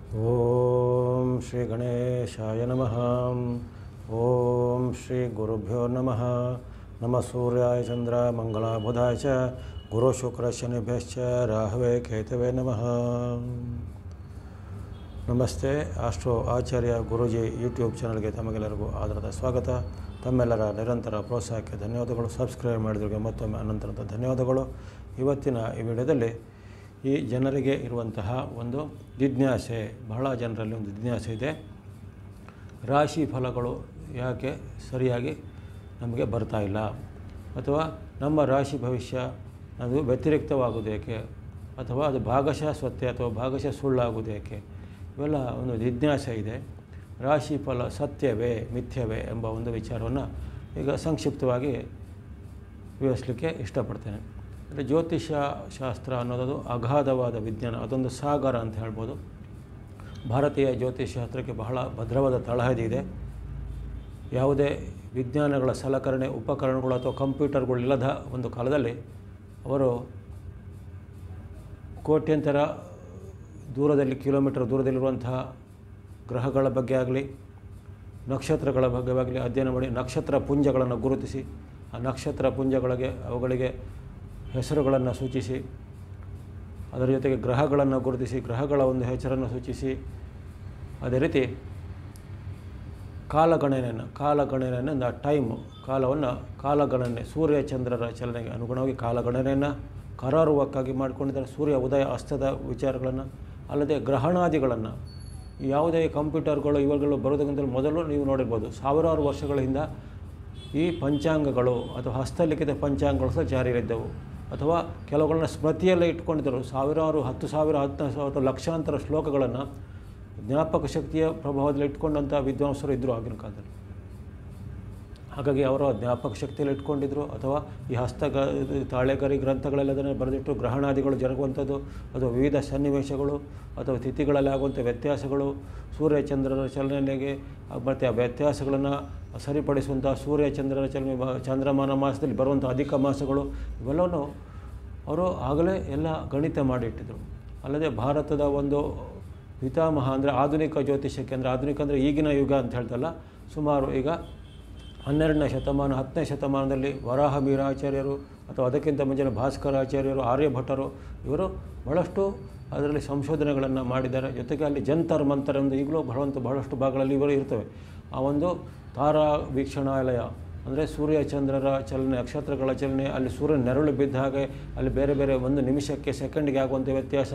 ಓಂ ಶ್ರೀ ಗಣೇಶಾಯ ನಮಃ ಓಂ ಶ್ರೀ ಗುರುಭ್ಯೋ ನಮಃ ನಮ ಸೂರ್ಯಾಯ ಚಂದ್ರ ಮಂಗಳ ಬುಧಾಯ ಚ ಗುರು ಶುಕ್ರ ಶನಿಭ್ಯಶ್ಚ ರಾಹವೇ ಕೇತವೇ ನಮಃ ನಮಸ್ತೆ ಆಸ್ಟ್ರೋ ಆಚಾರ್ಯ ಗುರೂಜಿ ಯೂಟ್ಯೂಬ್ ಚಾನಲ್ಗೆ ತಮಗೆಲ್ಲರಿಗೂ ಆಧಾರದ ಸ್ವಾಗತ ತಮ್ಮೆಲ್ಲರ ನಿರಂತರ ಪ್ರೋತ್ಸಾಹಕ್ಕೆ ಧನ್ಯವಾದಗಳು ಸಬ್ಸ್ಕ್ರೈಬ್ ಮಾಡಿದ್ರಿಗೆ ಮತ್ತೊಮ್ಮೆ ಅನಂತರದ ಧನ್ಯವಾದಗಳು ಇವತ್ತಿನ ಈ ವಿಡಿಯೋದಲ್ಲಿ ಈ ಜನರಿಗೆ ಇರುವಂತಹ ಒಂದು ಜಿಜ್ಞಾಸೆ ಬಹಳ ಜನರಲ್ಲಿ ಒಂದು ಜಿಜ್ಞಾಸೆ ಇದೆ ರಾಶಿ ಫಲಗಳು ಯಾಕೆ ಸರಿಯಾಗಿ ನಮಗೆ ಬರ್ತಾ ಇಲ್ಲ ಅಥವಾ ನಮ್ಮ ರಾಶಿ ಭವಿಷ್ಯ ಅದು ವ್ಯತಿರಿಕ್ತವಾಗುವುದೇಕೆ ಅಥವಾ ಅದು ಭಾಗಶಃ ಸತ್ಯ ಅಥವಾ ಭಾಗಶಃ ಸುಳ್ಳಾಗುವುದೇಕೆ ಇವೆಲ್ಲ ಒಂದು ಜಿಜ್ಞಾಸೆ ಇದೆ ರಾಶಿ ಫಲ ಸತ್ಯವೇ ಮಿಥ್ಯವೇ ಎಂಬ ಒಂದು ವಿಚಾರವನ್ನು ಈಗ ಸಂಕ್ಷಿಪ್ತವಾಗಿ ವಿವರಿಸಲಿಕ್ಕೆ ಇಷ್ಟಪಡ್ತೇನೆ ಅಂದರೆ ಜ್ಯೋತಿಷ್ಯ ಶಾಸ್ತ್ರ ಅನ್ನೋದು ಅಗಾಧವಾದ ವಿಜ್ಞಾನ ಅದೊಂದು ಸಾಗರ ಅಂತ ಹೇಳ್ಬೋದು ಭಾರತೀಯ ಜ್ಯೋತಿಷ್ ಶಾಸ್ತ್ರಕ್ಕೆ ಬಹಳ ಭದ್ರವಾದ ತಳಹದಿ ಇದೆ ಯಾವುದೇ ವಿಜ್ಞಾನಗಳ ಸಲಕರಣೆ ಉಪಕರಣಗಳು ಅಥವಾ ಕಂಪ್ಯೂಟರ್ಗಳು ಇಲ್ಲದ ಒಂದು ಕಾಲದಲ್ಲಿ ಅವರು ಕೋಟ್ಯಂತರ ದೂರದಲ್ಲಿ ಕಿಲೋಮೀಟರ್ ದೂರದಲ್ಲಿರುವಂತಹ ಗ್ರಹಗಳ ಬಗ್ಗೆ ಆಗಲಿ ನಕ್ಷತ್ರಗಳ ಬಗ್ಗೆ ಆಗಲಿ ಅಧ್ಯಯನ ಮಾಡಿ ನಕ್ಷತ್ರ ಪುಂಜಗಳನ್ನು ಗುರುತಿಸಿ ಆ ನಕ್ಷತ್ರ ಪುಂಜಗಳಿಗೆ ಅವುಗಳಿಗೆ ಹೆಸರುಗಳನ್ನು ಸೂಚಿಸಿ ಅದರ ಜೊತೆಗೆ ಗ್ರಹಗಳನ್ನು ಗುರುತಿಸಿ ಗ್ರಹಗಳ ಒಂದು ಹೆಸರನ್ನು ಸೂಚಿಸಿ ಅದೇ ರೀತಿ ಕಾಲಗಣನೆಯನ್ನು ಕಾಲಗಣನೆಯನ್ನು ದ ಟೈಮು ಕಾಲವನ್ನು ಕಾಲಗಣನೆ ಸೂರ್ಯ ಚಂದ್ರರ ಚಲನೆಗೆ ಅನುಗುಣವಾಗಿ ಕಾಲಗಣನೆಯನ್ನು ಕರಾರುವಕ್ಕಾಗಿ ಮಾಡಿಕೊಂಡಿದ್ದಾರೆ ಸೂರ್ಯ ಉದಯ ಅಸ್ತದ ವಿಚಾರಗಳನ್ನು ಅಲ್ಲದೆ ಗ್ರಹಣಾದಿಗಳನ್ನು ಯಾವುದೇ ಕಂಪ್ಯೂಟರ್ಗಳು ಇವುಗಳು ಬರೋದಕ್ಕಿಂತ ಮೊದಲು ನೀವು ನೋಡಿರ್ಬೋದು ಸಾವಿರಾರು ವರ್ಷಗಳ ಹಿಂದೆ ಈ ಪಂಚಾಂಗಗಳು ಅಥವಾ ಹಸ್ತಲಿಖಿತ ಪಂಚಾಂಗಗಳು ಸಹ ಜಾರಿಯಲ್ಲಿದ್ದವು ಅಥವಾ ಕೆಲವುಗಳನ್ನ ಸ್ಮೃತಿಯಲ್ಲೇ ಇಟ್ಕೊಂಡಿದ್ದರು ಸಾವಿರಾರು ಹತ್ತು ಸಾವಿರ ಹತ್ತು ಸಾವಿರ ಲಕ್ಷಾಂತರ ಶ್ಲೋಕಗಳನ್ನು ಜ್ಞಾಪಕ ಶಕ್ತಿಯ ಪ್ರಭಾವದಲ್ಲಿ ಇಟ್ಕೊಂಡಂಥ ವಿದ್ವಾಂಸರು ಇದ್ದರು ಆಗಿನ ಕಾಲದಲ್ಲಿ ಹಾಗಾಗಿ ಅವರು ಜ್ಞಾಪಕ ಶಕ್ತಿಯಲ್ಲಿ ಇಟ್ಕೊಂಡಿದ್ರು ಅಥವಾ ಈ ಹಸ್ತ ತಾಳೆಗರಿ ಗ್ರಂಥಗಳೆಲ್ಲ ಅದನ್ನು ಬರೆದಿಟ್ಟು ಗ್ರಹಣಾದಿಗಳು ಜರುಗುವಂಥದ್ದು ಅಥವಾ ವಿವಿಧ ಸನ್ನಿವೇಶಗಳು ಅಥವಾ ತಿಥಿಗಳಲ್ಲಿ ಆಗುವಂಥ ವ್ಯತ್ಯಾಸಗಳು ಸೂರ್ಯ ಚಂದ್ರರ ಚಲನೆಗೆ ಮತ್ತು ಆ ವ್ಯತ್ಯಾಸಗಳನ್ನು ಸರಿಪಡಿಸುವಂಥ ಸೂರ್ಯ ಚಂದ್ರರ ಚಲನೆ ಚಂದ್ರಮಾನ ಮಾಸದಲ್ಲಿ ಬರುವಂಥ ಅಧಿಕ ಮಾಸಗಳು ಇವೆಲ್ಲವನ್ನು ಅವರು ಆಗಲೇ ಎಲ್ಲ ಗಣಿತ ಮಾಡಿಟ್ಟಿದ್ರು ಅಲ್ಲದೆ ಭಾರತದ ಒಂದು ಪಿತಾಮಹ ಅಂದರೆ ಆಧುನಿಕ ಜ್ಯೋತಿಷ್ಯಕ್ಕೆ ಅಂದರೆ ಆಧುನಿಕ ಅಂದರೆ ಈಗಿನ ಯುಗ ಅಂತ ಹೇಳ್ತಲ್ಲ ಸುಮಾರು ಈಗ ಹನ್ನೆರಡನೇ ಶತಮಾನ ಹತ್ತನೇ ಶತಮಾನದಲ್ಲಿ ವರಾಹ ಮೀರಾಚಾರ್ಯರು ಅಥವಾ ಅದಕ್ಕಿಂತ ಮುಂಚಿನ ಭಾಸ್ಕರಾಚಾರ್ಯರು ಆರ್ಯಭಟರು ಇವರು ಬಹಳಷ್ಟು ಅದರಲ್ಲಿ ಸಂಶೋಧನೆಗಳನ್ನು ಮಾಡಿದ್ದಾರೆ ಜೊತೆಗೆ ಅಲ್ಲಿ ಜಂತರ್ ಮಂತರ್ ಎಂದು ಈಗಲೂ ಬಹಳಂತ ಬಹಳಷ್ಟು ಭಾಗಗಳಲ್ಲಿ ಇವರು ಇರ್ತವೆ ಆ ಒಂದು ತಾರಾ ವೀಕ್ಷಣಾಲಯ ಅಂದರೆ ಸೂರ್ಯ ಚಂದ್ರರ ಚಲನೆ ನಕ್ಷತ್ರಗಳ ಚಲನೆ ಅಲ್ಲಿ ಸೂರ್ಯನ ನೆರಳು ಬಿದ್ದ ಹಾಗೆ ಅಲ್ಲಿ ಬೇರೆ ಬೇರೆ ಒಂದು ನಿಮಿಷಕ್ಕೆ ಸೆಕೆಂಡ್ಗೆ ಆಗುವಂಥ ವ್ಯತ್ಯಾಸ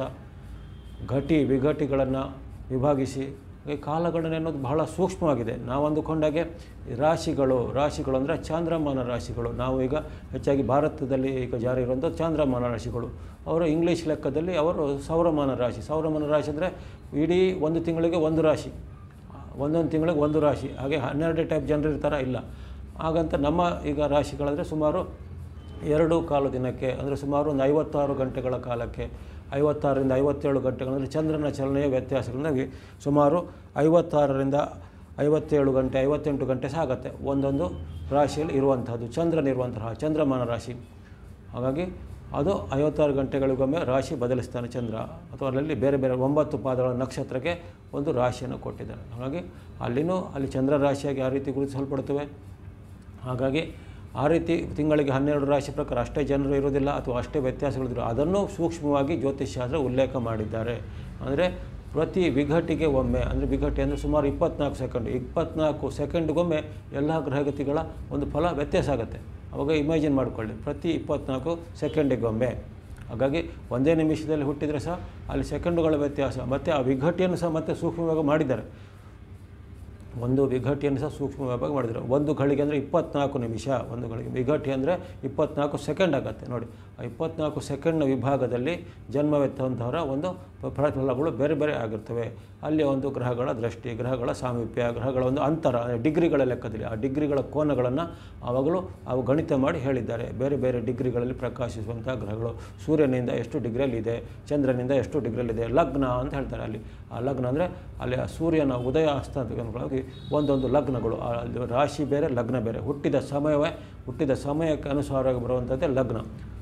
ಘಟಿ ವಿಘಟಿಗಳನ್ನು ವಿಭಾಗಿಸಿ ಈ ಕಾಲಗಣನೆ ಅನ್ನೋದು ಬಹಳ ಸೂಕ್ಷ್ಮವಾಗಿದೆ ನಾವು ಅಂದುಕೊಂಡಾಗೆ ರಾಶಿಗಳು ರಾಶಿಗಳು ಅಂದರೆ ಚಾಂದ್ರಮಾನ ರಾಶಿಗಳು ನಾವು ಈಗ ಹೆಚ್ಚಾಗಿ ಭಾರತದಲ್ಲಿ ಈಗ ಜಾರಿ ಇರುವಂಥ ಚಾಂದ್ರಮಾನ ರಾಶಿಗಳು ಅವರು ಇಂಗ್ಲೀಷ್ ಲೆಕ್ಕದಲ್ಲಿ ಅವರು ಸೌರಮಾನ ರಾಶಿ ಸೌರಮಾನ ರಾಶಿ ಅಂದರೆ ಇಡೀ ಒಂದು ತಿಂಗಳಿಗೆ ಒಂದು ರಾಶಿ ಒಂದೊಂದು ತಿಂಗಳಿಗೆ ಒಂದು ರಾಶಿ ಹಾಗೆ ಹನ್ನೆರಡು ಟೈಪ್ ಜನರು ಇರ್ತಾರ ಇಲ್ಲ ಹಾಗಂತ ನಮ್ಮ ಈಗ ರಾಶಿಗಳಂದರೆ ಸುಮಾರು ಎರಡು ಕಾಲು ದಿನಕ್ಕೆ ಅಂದರೆ ಸುಮಾರು ಒಂದು ಐವತ್ತಾರು ಗಂಟೆಗಳ ಕಾಲಕ್ಕೆ ಐವತ್ತಾರರಿಂದ ಐವತ್ತೇಳು ಗಂಟೆಗಳಲ್ಲಿ ಚಂದ್ರನ ಚಲನೆಯ ವ್ಯತ್ಯಾಸಗಳಿಂದಾಗಿ ಸುಮಾರು ಐವತ್ತಾರರಿಂದ ಐವತ್ತೇಳು ಗಂಟೆ ಐವತ್ತೆಂಟು ಗಂಟೆ ಸಾಗತ್ತೆ ಒಂದೊಂದು ರಾಶಿಯಲ್ಲಿ ಇರುವಂಥದ್ದು ಚಂದ್ರನಿರುವಂತಹ ಚಂದ್ರಮಾನ ರಾಶಿ ಹಾಗಾಗಿ ಅದು ಐವತ್ತಾರು ಗಂಟೆಗಳಿಗೊಮ್ಮೆ ರಾಶಿ ಬದಲಿಸ್ತಾನೆ ಚಂದ್ರ ಅಥವಾ ಅಲ್ಲಲ್ಲಿ ಬೇರೆ ಬೇರೆ ಒಂಬತ್ತು ಪಾದಗಳ ನಕ್ಷತ್ರಕ್ಕೆ ಒಂದು ರಾಶಿಯನ್ನು ಕೊಟ್ಟಿದ್ದಾನೆ ಹಾಗಾಗಿ ಅಲ್ಲಿನೂ ಅಲ್ಲಿ ಚಂದ್ರ ರಾಶಿಯಾಗಿ ಆ ರೀತಿ ಗುರುತಿಸಲ್ಪಡುತ್ತವೆ ಹಾಗಾಗಿ ಆ ರೀತಿ ತಿಂಗಳಿಗೆ ಹನ್ನೆರಡು ರಾಶಿ ಪ್ರಕಾರ ಅಷ್ಟೇ ಜನರು ಇರೋದಿಲ್ಲ ಅಥವಾ ಅಷ್ಟೇ ವ್ಯತ್ಯಾಸಗಳಿದ್ರು ಅದನ್ನು ಸೂಕ್ಷ್ಮವಾಗಿ ಜ್ಯೋತಿಷ್ಶಾಸ್ತ್ರ ಉಲ್ಲೇಖ ಮಾಡಿದ್ದಾರೆ ಅಂದರೆ ಪ್ರತಿ ವಿಘಟಿಗೆ ಒಮ್ಮೆ ಅಂದರೆ ವಿಘಟಿ ಅಂದರೆ ಸುಮಾರು ಇಪ್ಪತ್ನಾಲ್ಕು ಸೆಕೆಂಡ್ ಇಪ್ಪತ್ನಾಲ್ಕು ಸೆಕೆಂಡ್ಗೊಮ್ಮೆ ಎಲ್ಲ ಗ್ರಹಗತಿಗಳ ಒಂದು ಫಲ ವ್ಯತ್ಯಾಸ ಆಗುತ್ತೆ ಅವಾಗ ಇಮ್ಯಾಜಿನ್ ಮಾಡಿಕೊಳ್ಳಿ ಪ್ರತಿ ಇಪ್ಪತ್ನಾಲ್ಕು ಸೆಕೆಂಡಿಗೊಮ್ಮೆ ಹಾಗಾಗಿ ಒಂದೇ ನಿಮಿಷದಲ್ಲಿ ಹುಟ್ಟಿದರೆ ಸಹ ಅಲ್ಲಿ ಸೆಕೆಂಡುಗಳ ವ್ಯತ್ಯಾಸ ಮತ್ತು ಆ ವಿಘಟಿಯನ್ನು ಸಹ ಮತ್ತೆ ಸೂಕ್ಷ್ಮವಾಗಿ ಮಾಡಿದ್ದಾರೆ ಒಂದು ವಿಘಟಿಯನ್ನು ಸಹ ಸೂಕ್ಷ್ಮವಾಗಿ ಮಾಡಿದರು ಒಂದು ಗಳಿಗೆ ಅಂದರೆ ಇಪ್ಪತ್ನಾಲ್ಕು ನಿಮಿಷ ಒಂದು ಗಳಿಗೆ ವಿಘಟಿ ಅಂದರೆ ಇಪ್ಪತ್ನಾಲ್ಕು ಸೆಕೆಂಡ್ ಆಗುತ್ತೆ ನೋಡಿ ಆ ಇಪ್ಪತ್ನಾಲ್ಕು ಸೆಕೆಂಡ್ನ ವಿಭಾಗದಲ್ಲಿ ಜನ್ಮವೆತ್ತಂಥವರ ಒಂದು ಫಲಗಳು ಬೇರೆ ಬೇರೆ ಆಗಿರ್ತವೆ ಅಲ್ಲಿ ಒಂದು ಗ್ರಹಗಳ ದೃಷ್ಟಿ ಗ್ರಹಗಳ ಸಾಮೀಪ್ಯ ಗ್ರಹಗಳ ಒಂದು ಅಂತರ ಡಿಗ್ರಿಗಳ ಲೆಕ್ಕದಲ್ಲಿ ಆ ಡಿಗ್ರಿಗಳ ಕೋನಗಳನ್ನು ಆವಾಗಲೂ ಅವು ಗಣಿತ ಮಾಡಿ ಹೇಳಿದ್ದಾರೆ ಬೇರೆ ಬೇರೆ ಡಿಗ್ರಿಗಳಲ್ಲಿ ಪ್ರಕಾಶಿಸುವಂಥ ಗ್ರಹಗಳು ಸೂರ್ಯನಿಂದ ಎಷ್ಟು ಡಿಗ್ರಿಯಲ್ಲಿದೆ ಚಂದ್ರನಿಂದ ಎಷ್ಟು ಡಿಗ್ರಿಯಲ್ಲಿದೆ ಲಗ್ನ ಅಂತ ಹೇಳ್ತಾರೆ ಅಲ್ಲಿ ಆ ಲಗ್ನ ಅಂದರೆ ಅಲ್ಲಿ ಆ ಸೂರ್ಯನ ಉದಯ ಅಸ್ತಂತವಾಗಿ ಒಂದೊಂದು ಲಗ್ನಗಳು ಆ ರಾಶಿ ಬೇರೆ ಲಗ್ನ ಬೇರೆ ಹುಟ್ಟಿದ ಸಮಯವೇ ಹುಟ್ಟಿದ ಸಮಯಕ್ಕೆ ಅನುಸಾರವಾಗಿ ಬರುವಂಥದ್ದೇ ಲಗ್ನ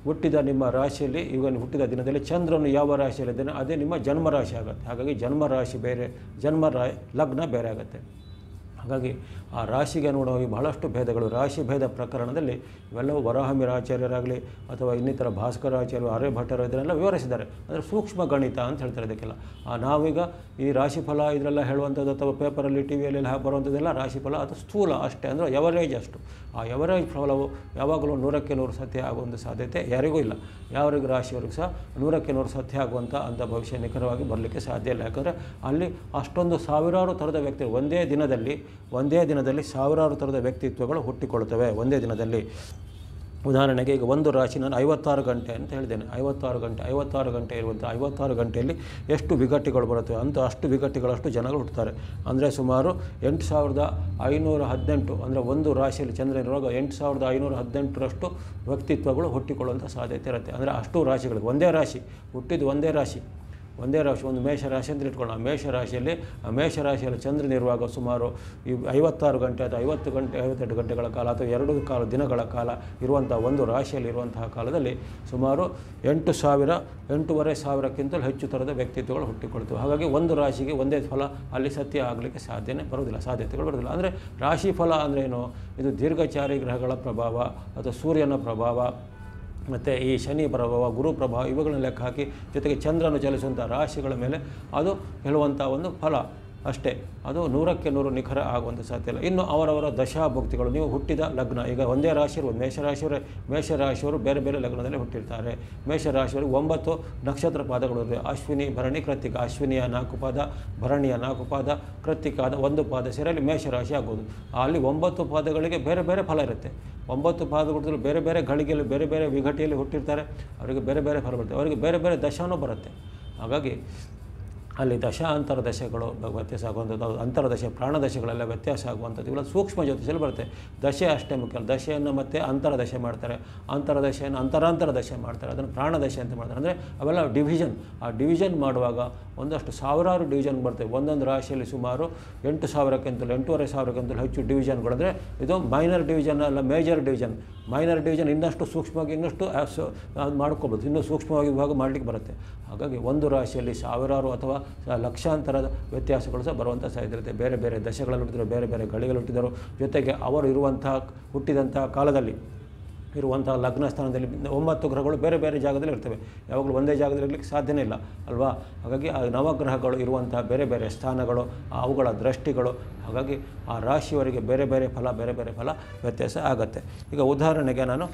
ಹುಟ್ಟಿದ ನಿಮ್ಮ ರಾಶಿಯಲ್ಲಿ ಈಗ ನೀವು ಹುಟ್ಟಿದ ದಿನದಲ್ಲಿ ಚಂದ್ರನು ಯಾವ ರಾಶಿಯಲ್ಲಿದ್ದಾನೆ ಅದೇ ನಿಮ್ಮ ಜನ್ಮ ರಾಶಿ ಆಗುತ್ತೆ ಹಾಗಾಗಿ ಜನ್ಮ ರಾಶಿ ಬೇರೆ ಜನ್ಮ ರಾ ಲಗ್ನ ಬೇರೆ ಆಗುತ್ತೆ ಹಾಗಾಗಿ ಆ ರಾಶಿಗೆ ಅನುಗುಣವಾಗಿ ಬಹಳಷ್ಟು ಭೇದಗಳು ರಾಶಿ ಭೇದ ಪ್ರಕರಣದಲ್ಲಿ ಇವೆಲ್ಲವೂ ವರಾಹಮಿರಾಚಾರ್ಯರಾಗಲಿ ಅಥವಾ ಇನ್ನಿತರ ಭಾಸ್ಕರಾಚಾರ್ಯರು ಆರ್ಯಭಟ್ಟರು ಇದನ್ನೆಲ್ಲ ವಿವರಿಸಿದ್ದಾರೆ ಅಂದರೆ ಸೂಕ್ಷ್ಮ ಗಣಿತ ಅಂತ ಹೇಳ್ತಾರೆ ಇದಕ್ಕೆಲ್ಲ ಆ ನಾವೀಗ ಈ ರಾಶಿಫಲ ಇದರೆಲ್ಲ ಹೇಳುವಂಥದ್ದು ಅಥವಾ ಪೇಪರಲ್ಲಿ ಟಿ ವಿಯಲ್ಲೆಲ್ಲ ಬರುವಂಥದ್ದೆಲ್ಲ ರಾಶಿಫಲ ಅದು ಸ್ಥೂಲ ಅಷ್ಟೇ ಅಂದರೆ ಎವರೇಜ್ ಅಷ್ಟು ಆ ಎವರೇಜ್ ಫಲವು ಯಾವಾಗಲೂ ನೂರಕ್ಕೆ ನೂರು ಸತ್ಯ ಆಗುವಂಥ ಸಾಧ್ಯತೆ ಯಾರಿಗೂ ಇಲ್ಲ ಯಾರಿಗೂ ರಾಶಿಯವರಿಗೂ ಸಹ ನೂರಕ್ಕೆ ನೂರು ಸತ್ಯ ಆಗುವಂಥ ಅಂಥ ಭವಿಷ್ಯ ನಿಖರವಾಗಿ ಬರಲಿಕ್ಕೆ ಸಾಧ್ಯ ಇಲ್ಲ ಯಾಕಂದರೆ ಅಲ್ಲಿ ಅಷ್ಟೊಂದು ಸಾವಿರಾರು ಥರದ ವ್ಯಕ್ತಿ ಒಂದೇ ದಿನದಲ್ಲಿ ಒಂದೇ ದಿನದಲ್ಲಿ ಸಾವಿರಾರು ಥರದ ವ್ಯಕ್ತಿತ್ವಗಳು ಹುಟ್ಟಿಕೊಳ್ಳುತ್ತವೆ ಒಂದೇ ದಿನದಲ್ಲಿ ಉದಾಹರಣೆಗೆ ಈಗ ಒಂದು ರಾಶಿ ನಾನು ಐವತ್ತಾರು ಗಂಟೆ ಅಂತ ಹೇಳಿದ್ದೇನೆ ಐವತ್ತಾರು ಗಂಟೆ ಐವತ್ತಾರು ಗಂಟೆ ಇರುವಂಥ ಐವತ್ತಾರು ಗಂಟೆಯಲ್ಲಿ ಎಷ್ಟು ವಿಘಟಿಗಳು ಬರುತ್ತವೆ ಅಂತ ಅಷ್ಟು ವಿಘಟಿಗಳಷ್ಟು ಜನಗಳು ಹುಟ್ಟುತ್ತಾರೆ ಅಂದರೆ ಸುಮಾರು ಎಂಟು ಸಾವಿರದ ಐನೂರ ಹದಿನೆಂಟು ಅಂದರೆ ಒಂದು ರಾಶಿಯಲ್ಲಿ ಚಂದ್ರ ಇರುವಾಗ ಎಂಟು ಸಾವಿರದ ಐನೂರ ಹದಿನೆಂಟರಷ್ಟು ವ್ಯಕ್ತಿತ್ವಗಳು ಹುಟ್ಟಿಕೊಳ್ಳುವಂಥ ಸಾಧ್ಯತೆ ಇರುತ್ತೆ ಅಂದರೆ ಅಷ್ಟು ರಾಶಿಗಳು ಒಂದೇ ರಾಶಿ ಹುಟ್ಟಿದ್ದು ಒಂದೇ ರಾಶಿ ಒಂದೇ ರಾಶಿ ಒಂದು ಮೇಷ ರಾಶಿ ಅಂತ ಇಟ್ಕೊಳ್ಳೋಣ ಆ ಮೇಷ ರಾಶಿಯಲ್ಲಿ ಆ ಮೇಷ ರಾಶಿಯಲ್ಲಿ ಚಂದ್ರನಿರುವಾಗ ಸುಮಾರು ಈ ಐವತ್ತಾರು ಗಂಟೆ ಅಥವಾ ಐವತ್ತು ಗಂಟೆ ಐವತ್ತೆಂಟು ಗಂಟೆಗಳ ಕಾಲ ಅಥವಾ ಎರಡು ಕಾಲ ದಿನಗಳ ಕಾಲ ಇರುವಂಥ ಒಂದು ರಾಶಿಯಲ್ಲಿ ಇರುವಂತಹ ಕಾಲದಲ್ಲಿ ಸುಮಾರು ಎಂಟು ಸಾವಿರ ಎಂಟೂವರೆ ಸಾವಿರಕ್ಕಿಂತಲೂ ಹೆಚ್ಚು ಥರದ ವ್ಯಕ್ತಿತ್ವಗಳು ಹುಟ್ಟಿಕೊಳ್ತವೆ ಹಾಗಾಗಿ ಒಂದು ರಾಶಿಗೆ ಒಂದೇ ಫಲ ಅಲ್ಲಿ ಸತ್ಯ ಆಗಲಿಕ್ಕೆ ಸಾಧ್ಯನೇ ಬರೋದಿಲ್ಲ ಸಾಧ್ಯತೆಗಳು ಬರೋದಿಲ್ಲ ಅಂದರೆ ರಾಶಿ ಫಲ ಅಂದರೆ ಏನು ಇದು ದೀರ್ಘಚಾರಿ ಗ್ರಹಗಳ ಪ್ರಭಾವ ಅಥವಾ ಸೂರ್ಯನ ಪ್ರಭಾವ ಮತ್ತು ಈ ಶನಿ ಪ್ರಭಾವ ಗುರು ಪ್ರಭಾವ ಇವುಗಳನ್ನ ಲೆಕ್ಕ ಹಾಕಿ ಜೊತೆಗೆ ಚಂದ್ರನು ಚಲಿಸುವಂಥ ರಾಶಿಗಳ ಮೇಲೆ ಅದು ಹೇಳುವಂಥ ಒಂದು ಫಲ ಅಷ್ಟೇ ಅದು ನೂರಕ್ಕೆ ನೂರು ನಿಖರ ಆಗುವಂಥ ಸಾಧ್ಯ ಇಲ್ಲ ಇನ್ನು ಅವರವರ ದಶಾಭುಕ್ತಿಗಳು ನೀವು ಹುಟ್ಟಿದ ಲಗ್ನ ಈಗ ಒಂದೇ ರಾಶಿ ಇರುವುದು ಮೇಷರಾಶಿಯವರೇ ಮೇಷರಾಶಿಯವರು ಬೇರೆ ಬೇರೆ ಲಗ್ನದಲ್ಲಿ ಹುಟ್ಟಿರ್ತಾರೆ ಮೇಷರಾಶಿಯವರಿಗೆ ಒಂಬತ್ತು ನಕ್ಷತ್ರ ಪಾದಗಳು ಇರುತ್ತವೆ ಅಶ್ವಿನಿ ಭರಣಿ ಕೃತ್ತಿಕ ಅಶ್ವಿನಿಯ ನಾಲ್ಕು ಪಾದ ಭರಣಿಯ ನಾಲ್ಕು ಪಾದ ಕೃತ್ತಿಕಾದ ಒಂದು ಪಾದ ಸೇರಿ ಮೇಷರಾಶಿ ಆಗೋದು ಅಲ್ಲಿ ಒಂಬತ್ತು ಪಾದಗಳಿಗೆ ಬೇರೆ ಬೇರೆ ಫಲ ಇರುತ್ತೆ ಒಂಬತ್ತು ಪಾದಗಳು ಬೇರೆ ಬೇರೆ ಗಳಿಗೆಯಲ್ಲಿ ಬೇರೆ ಬೇರೆ ವಿಘಟಿಯಲ್ಲಿ ಹುಟ್ಟಿರ್ತಾರೆ ಅವರಿಗೆ ಬೇರೆ ಬೇರೆ ಫಲ ಬರುತ್ತೆ ಅವರಿಗೆ ಬೇರೆ ಬೇರೆ ದಶಾನೂ ಬರುತ್ತೆ ಹಾಗಾಗಿ ಅಲ್ಲಿ ದಶಾಂತರ ದಶೆಗಳು ವ್ಯತ್ಯಾಸ ಆಗುವಂಥದ್ದು ಅಂತರದಶೆ ಪ್ರಾಣದಶೆಗಳೆಲ್ಲ ವ್ಯತ್ಯಾಸ ಆಗುವಂಥದ್ದು ಇವೆಲ್ಲ ಸೂಕ್ಷ್ಮ ಜ್ಯೋತಿಷಲ್ಲಿ ಬರುತ್ತೆ ದಶೆ ಅಷ್ಟೇ ಮುಖ್ಯ ಅಲ್ಲ. ದಶೆಯನ್ನು ಮತ್ತೆ ಅಂತರದಶೆ ಮಾಡ್ತಾರೆ ಅಂತರದಶೆಯನ್ನು ಅಂತರಾಂತರ ದಶೆ ಮಾಡ್ತಾರೆ ಅದನ್ನು ಪ್ರಾಣದಶೆ ಅಂತ ಮಾಡ್ತಾರೆ ಅಂದರೆ ಅವೆಲ್ಲ ಡಿವಿಷನ್ ಆ ಡಿವಿಷನ್ ಮಾಡುವಾಗ ಒಂದಷ್ಟು ಸಾವಿರಾರು ಡಿವಿಷನ್ ಬರ್ತವೆ ಒಂದೊಂದು ರಾಶಿಯಲ್ಲಿ ಸುಮಾರು ಎಂಟು ಸಾವಿರಕ್ಕಿಂತಲೂ ಎಂಟೂವರೆ ಸಾವಿರಕ್ಕಿಂತಲೂ ಹೆಚ್ಚು ಡಿವಿಷನ್ಗಳು ಅಂದರೆ ಇದು ಮೈನರ್ ಡಿವಿಷನ್ ಅಲ್ಲ ಮೇಜರ್ ಡಿವಿಷನ್ ಮೈನರ್ ಡಿವಿಷನ್ ಇನ್ನಷ್ಟು ಸೂಕ್ಷ್ಮವಾಗಿ ಇನ್ನಷ್ಟು ಆಸ್- ಅದು ಮಾಡ್ಕೋಬೋದು ಇನ್ನೂ ಸೂಕ್ಷ್ಮವಾಗಿ ವಿಭಾಗ ಮಾಡಲಿಕ್ಕೆ ಬರುತ್ತೆ ಹಾಗಾಗಿ ಒಂದು ರಾಶಿಯಲ್ಲಿ ಸಾವಿರಾರು ಅಥವಾ ಸ- ಲಕ್ಷಾಂತರದ ವ್ಯತ್ಯಾಸಗಳು ಸಹ ಬರುವಂಥ ಸಾಧ್ಯತೆ ಇರುತ್ತೆ ಬೇರೆ ಬೇರೆ ದಶೆಗಳಲ್ಲಿ ಹುಟ್ಟಿದ್ರು ಬೇರೆ ಬೇರೆ ಗಳಿಗಳು ಹುಟ್ಟಿದರು ಜೊತೆಗೆ ಅವರು ಇರುವಂತಹ ಹುಟ್ಟಿದಂತಹ ಕಾಲದಲ್ಲಿ ಇರುವಂತಹ ಲಗ್ನ ಸ್ಥಾನದಲ್ಲಿ ಒಂಬತ್ತು ಗ್ರಹಗಳು ಬೇರೆ ಬೇರೆ ಜಾಗದಲ್ಲಿ ಇರ್ತವೆ ಯಾವಾಗಲೂ ಒಂದೇ ಜಾಗದಲ್ಲಿ ಇರಲಿಕ್ಕೆ ಸಾಧ್ಯನೇ ಇಲ್ಲ ಅಲ್ವಾ ಹಾಗಾಗಿ ಆ ನವಗ್ರಹಗಳು ಇರುವಂತಹ ಬೇರೆ ಬೇರೆ ಸ್ಥಾನಗಳು ಆ ಅವುಗಳ ದೃಷ್ಟಿಗಳು ಹಾಗಾಗಿ ಆ ರಾಶಿಯವರಿಗೆ ಬೇರೆ ಬೇರೆ ಫಲ ಬೇರೆ ಬೇರೆ ಫಲ ವ್ಯತ್ಯಾಸ ಆಗುತ್ತೆ ಈಗ ಉದಾಹರಣೆಗೆ ನಾನು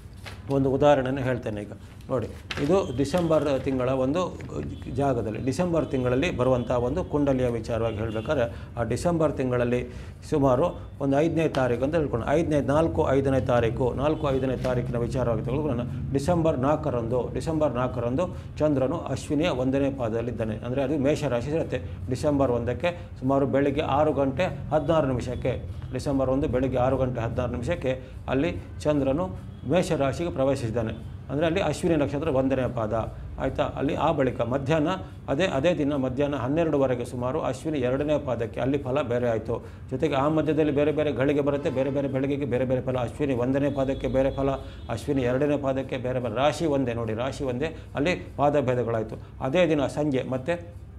ಒಂದು ಉದಾಹರಣೆಯನ್ನು ಹೇಳ್ತೇನೆ ಈಗ ನೋಡಿ ಇದು ಡಿಸೆಂಬರ್ ತಿಂಗಳ ಒಂದು ಜಾಗದಲ್ಲಿ ಡಿಸೆಂಬರ್ ತಿಂಗಳಲ್ಲಿ ಬರುವಂಥ ಒಂದು ಕುಂಡಲಿಯ ವಿಚಾರವಾಗಿ ಹೇಳಬೇಕಾದ್ರೆ ಆ ಡಿಸೆಂಬರ್ ತಿಂಗಳಲ್ಲಿ ಸುಮಾರು ಒಂದು ಐದನೇ ತಾರೀಕು ಅಂತ ಹೇಳ್ಕೊಂಡು ಐದನೇ ನಾಲ್ಕು ಐದನೇ ತಾರೀಕು ನಾಲ್ಕು ಐದನೇ ತಾರೀಕಿನ ವಿಚಾರವಾಗಿ ತೆಗೆದುಕೊಳ್ಳೋಣ ಡಿಸೆಂಬರ್ ನಾಲ್ಕರಂದು ಡಿಸೆಂಬರ್ ನಾಲ್ಕರಂದು ಚಂದ್ರನು ಅಶ್ವಿನಿಯ ಒಂದನೇ ಪಾದದಲ್ಲಿದ್ದಾನೆ ಅಂದರೆ ಅದು ಮೇಷರಾಶಿ ಇರುತ್ತೆ ಡಿಸೆಂಬರ್ ಒಂದಕ್ಕೆ ಸುಮಾರು ಬೆಳಿಗ್ಗೆ ಆರು ಗಂಟೆ ಹದಿನಾರು ನಿಮಿಷಕ್ಕೆ ಡಿಸೆಂಬರ್ ಒಂದು ಬೆಳಿಗ್ಗೆ ಆರು ಗಂಟೆ ಹದಿನಾರು ನಿಮಿಷಕ್ಕೆ ಅಲ್ಲಿ ಚಂದ್ರನು ಮೇಷರಾಶಿಗೆ ಪ್ರವೇಶಿಸಿದ್ದಾನೆ ಅಂದರೆ ಅಲ್ಲಿ ಅಶ್ವಿನಿ ನಕ್ಷತ್ರ ಒಂದನೇ ಪಾದ ಆಯಿತಾ ಅಲ್ಲಿ ಆ ಬಳಿಕ ಮಧ್ಯಾಹ್ನ ಅದೇ ಅದೇ ದಿನ ಮಧ್ಯಾಹ್ನ ಹನ್ನೆರಡುವರೆಗೆ ಸುಮಾರು ಅಶ್ವಿನಿ ಎರಡನೇ ಪಾದಕ್ಕೆ ಅಲ್ಲಿ ಫಲ ಬೇರೆ ಆಯಿತು ಜೊತೆಗೆ ಆ ಮಧ್ಯದಲ್ಲಿ ಬೇರೆ ಬೇರೆ ಗಳಿಗೆ ಬರುತ್ತೆ ಬೇರೆ ಬೇರೆ ಬೆಳಗಿಗೆ ಬೇರೆ ಬೇರೆ ಫಲ ಅಶ್ವಿನಿ ಒಂದನೇ ಪಾದಕ್ಕೆ ಬೇರೆ ಫಲ ಅಶ್ವಿನಿ ಎರಡನೇ ಪಾದಕ್ಕೆ ಬೇರೆ ಬೇರೆ ರಾಶಿ ಒಂದೇ ನೋಡಿ ರಾಶಿ ಒಂದೇ ಅಲ್ಲಿ ಪಾದ ಭೇದಗಳಾಯಿತು ಅದೇ ದಿನ ಸಂಜೆ ಮತ್ತೆ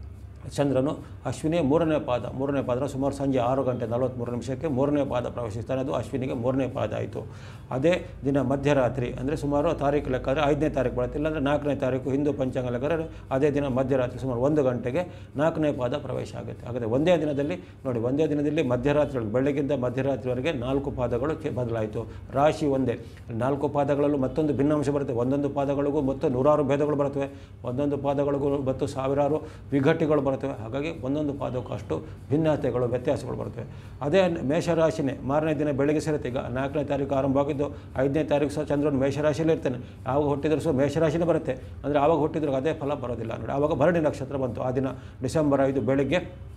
ಚಂದ್ರನು ಅಶ್ವಿನಿಯ ಮೂರನೇ ಪಾದ ಮೂರನೇ ಪಾದ ಸುಮಾರು ಸಂಜೆ ಆರು ಗಂಟೆ ನಲವತ್ತ್ಮೂರು ನಿಮಿಷಕ್ಕೆ ಮೂರನೇ ಪಾದ ಪ್ರವೇಶಿಸ್ತಾನೆ ಅದು ಅಶ್ವಿನಿಗೆ ಮೂರನೇ ಪಾದ ಆಯಿತು ಅದೇ ದಿನ ಮಧ್ಯರಾತ್ರಿ ಅಂದರೆ ಸುಮಾರು ತಾರೀಕು ಲೆಕ್ಕಾದ್ರೆ ಐದನೇ ತಾರೀಕು ಬರುತ್ತೆ ಇಲ್ಲಾಂದರೆ ನಾಲ್ಕನೇ ತಾರೀಕು ಹಿಂದೂ ಪಂಚಾಂಗ ಲೆಕ್ಕಾದ್ರೆ ಅದೇ ದಿನ ಮಧ್ಯರಾತ್ರಿ ಸುಮಾರು ಒಂದು ಗಂಟೆಗೆ ನಾಲ್ಕನೇ ಪಾದ ಪ್ರವೇಶ ಆಗುತ್ತೆ ಹಾಗಾದರೆ ಒಂದೇ ದಿನದಲ್ಲಿ ನೋಡಿ ಒಂದೇ ದಿನದಲ್ಲಿ ಮಧ್ಯರಾತ್ರಿ ಬೆಳಗ್ಗಿಂದ ಮಧ್ಯರಾತ್ರಿವರೆಗೆ ನಾಲ್ಕು ಪಾದಗಳು ಚೆ- ಬದಲಾಯಿತು ರಾಶಿ ಒಂದೇ ನಾಲ್ಕು ಪಾದಗಳಲ್ಲೂ ಮತ್ತೊಂದು ಭಿನ್ನಾಂಶ ಬರುತ್ತೆ ಒಂದೊಂದು ಪಾದಗಳಿಗೂ ಮತ್ತು ನೂರಾರು ಭೇದಗಳು ಬರ್ತವೆ ಒಂದೊಂದು ಪಾದಗಳಿಗೂ ಮತ್ತು ಸಾವಿರಾರು ವಿಘಟಿಗಳು ಬರ್ತವೆ ಹಾಗಾಗಿ ಒಂದೊಂದು ಪಾದಕ್ಕೂ ಅಷ್ಟು ಭಿನ್ನತೆಗಳು ವ್ಯತ್ಯಾಸಗಳು ಬರ್ತವೆ ಅದೇ ಮೇಷರಾಶಿನೇ ಮಾರನೇ ದಿನ ಬೆಳಗ್ಗೆ ಸೇರುತ್ತೆ ಈಗ ನಾಲ್ಕನೇ ತಾರೀಕು ಆರಂಭವಾಗಿದ್ದು ಐದನೇ ತಾರೀಕು ಸಹ ಚಂದ್ರನು ಮೇಷರಾಶಿಯಲ್ಲಿ ಇರ್ತಾನೆ ಆವಾಗ ಹುಟ್ಟಿದ್ರು ಸಹ ಮೇಷರಾಶಿನೇ ಬರುತ್ತೆ ಅಂದರೆ ಆವಾಗ ಹುಟ್ಟಿದ್ರು ಅದೇ ಫಲ ಬರೋದಿಲ್ಲ ನೋಡಿ ಆವಾಗ ಭರಣಿ ನಕ್ಷತ್ರ ಬಂತು ಆ ದಿನ ಡಿಸೆಂಬರ್ ಐದು ಬೆಳಗ್ಗೆ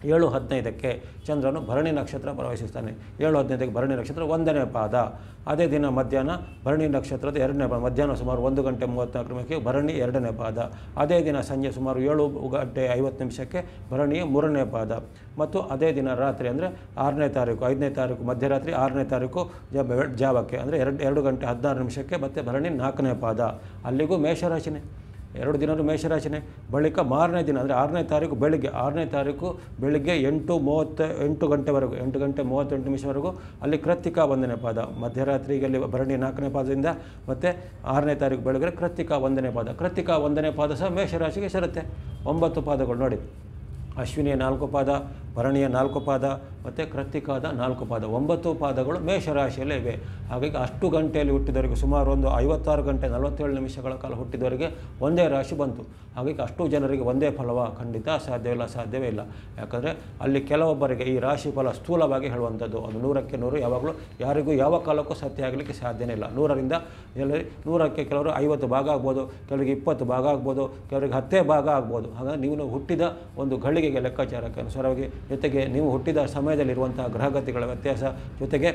ಏಳು ಹದಿನೈದಕ್ಕೆ ಚಂದ್ರನು ಭರಣಿ ನಕ್ಷತ್ರ ಪ್ರವೇಶಿಸ್ತಾನೆ ಏಳು ಹದಿನೈದಕ್ಕೆ ಭರಣಿ ನಕ್ಷತ್ರ ಒಂದನೇ ಪಾದ ಅದೇ ದಿನ ಮಧ್ಯಾಹ್ನ ಭರಣಿ ನಕ್ಷತ್ರದ ಎರಡನೇ ಪಾದ ಮಧ್ಯಾಹ್ನ ಸುಮಾರು ಒಂದು ಗಂಟೆ ಮೂವತ್ತ್ನಾಲ್ಕು ನಿಮಿಷಕ್ಕೆ ಭರಣಿ ಎರಡನೇ ಪಾದ ಅದೇ ದಿನ ಸಂಜೆ ಸುಮಾರು ಏಳು ಗಂಟೆ ಐವತ್ತು ನಿಮಿಷಕ್ಕೆ ಭರಣಿಯ ಮೂರನೇ ಪಾದ ಮತ್ತು ಅದೇ ದಿನ ರಾತ್ರಿ ಅಂದರೆ ಆರನೇ ತಾರೀಕು ಐದನೇ ತಾರೀಕು ಮಧ್ಯರಾತ್ರಿ ಆರನೇ ತಾರೀಕು ಜ- ಬೆಳ- ಜಾವಕ್ಕೆ ಅಂದರೆ ಎರಡು ಎರಡು ಗಂಟೆ ಹದಿನಾರು ನಿಮಿಷಕ್ಕೆ ಮತ್ತು ಭರಣಿ ನಾಲ್ಕನೇ ಪಾದ ಅಲ್ಲಿಗೂ ಮೇಷರಾಶಿನೇ ಎರಡು ದಿನವೂ ಮೇಷರಾಶಿನೇ ಬಳಿಕ ಮಾರನೇ ದಿನ ಅಂದರೆ ಆರನೇ ತಾರೀಕು ಬೆಳಿಗ್ಗೆ ಆರನೇ ತಾರೀಕು ಬೆಳಿಗ್ಗೆ ಎಂಟು ಮೂವತ್ತ ಎಂಟು ಗಂಟೆವರೆಗೂ ಎಂಟು ಗಂಟೆ ಮೂವತ್ತೆಂಟು ನಿಮಿಷವರೆಗೂ ಅಲ್ಲಿ ಕೃತ್ತಿಕಾ ಒಂದನೇ ಪಾದ ಮಧ್ಯರಾತ್ರಿಗೆ ಅಲ್ಲಿ ಭರಣಿ ನಾಲ್ಕನೇ ಪಾದದಿಂದ ಮತ್ತು ಆರನೇ ತಾರೀಕು ಬೆಳಗ್ಗೆ ಕೃತ್ತಿಕಾ ಒಂದನೇ ಪಾದ ಕೃತ್ತಿಕಾ ಒಂದನೇ ಪಾದ ಸಹ ಮೇಷರಾಶಿಗೆ ಸೇರುತ್ತೆ ಒಂಬತ್ತು ಪಾದಗಳು ನೋಡಿ ಅಶ್ವಿನಿಯ ನಾಲ್ಕು ಪಾದ ಭರಣಿಯ ನಾಲ್ಕು ಪಾದ ಮತ್ತು ಕೃತ್ತಿಕಾದ ನಾಲ್ಕು ಪಾದ ಒಂಬತ್ತು ಪಾದಗಳು ಮೇಷರಾಶಿಯಲ್ಲೇ ಇವೆ ಹಾಗಾಗಿ ಅಷ್ಟು ಗಂಟೆಯಲ್ಲಿ ಹುಟ್ಟಿದವರಿಗೆ ಸುಮಾರು ಒಂದು ಐವತ್ತಾರು ಗಂಟೆ ನಲವತ್ತೇಳು ನಿಮಿಷಗಳ ಕಾಲ ಹುಟ್ಟಿದವರಿಗೆ ಒಂದೇ ರಾಶಿ ಬಂತು ಹಾಗಾಗಿ ಅಷ್ಟು ಜನರಿಗೆ ಒಂದೇ ಫಲವ ಖಂಡಿತ ಸಾಧ್ಯವಿಲ್ಲ ಸಾಧ್ಯವೇ ಇಲ್ಲ ಯಾಕಂದರೆ ಅಲ್ಲಿ ಕೆಲವೊಬ್ಬರಿಗೆ ಈ ರಾಶಿ ಫಲ ಸ್ಥೂಲವಾಗಿ ಹೇಳುವಂಥದ್ದು ಅದು ನೂರಕ್ಕೆ ನೂರು ಯಾವಾಗಲೂ ಯಾರಿಗೂ ಯಾವ ಕಾಲಕ್ಕೂ ಸತ್ಯ ಆಗಲಿಕ್ಕೆ ಸಾಧ್ಯನೇ ಇಲ್ಲ ನೂರರಿಂದ ಎಲ್ಲರಿ ನೂರಕ್ಕೆ ಕೆಲವರು ಐವತ್ತು ಭಾಗ ಆಗ್ಬೋದು ಕೆಲವರಿಗೆ ಇಪ್ಪತ್ತು ಭಾಗ ಆಗ್ಬೋದು ಕೆಲವರಿಗೆ ಹತ್ತೇ ಭಾಗ ಆಗ್ಬೋದು ಹಾಗಾಗಿ ನೀವು ಹುಟ್ಟಿದ ಒಂದು ಘಳಿಗೆಗೆ ಲೆಕ್ಕಾಚಾರಕ್ಕೆ ಅನುಸಾರವಾಗಿ ಜೊತೆಗೆ ನೀವು ಹುಟ್ಟಿದ ಸಮಯದಲ್ಲಿರುವಂಥ ಗ್ರಹಗತಿಗಳ ವ್ಯತ್ಯಾಸ ಜೊತೆಗೆ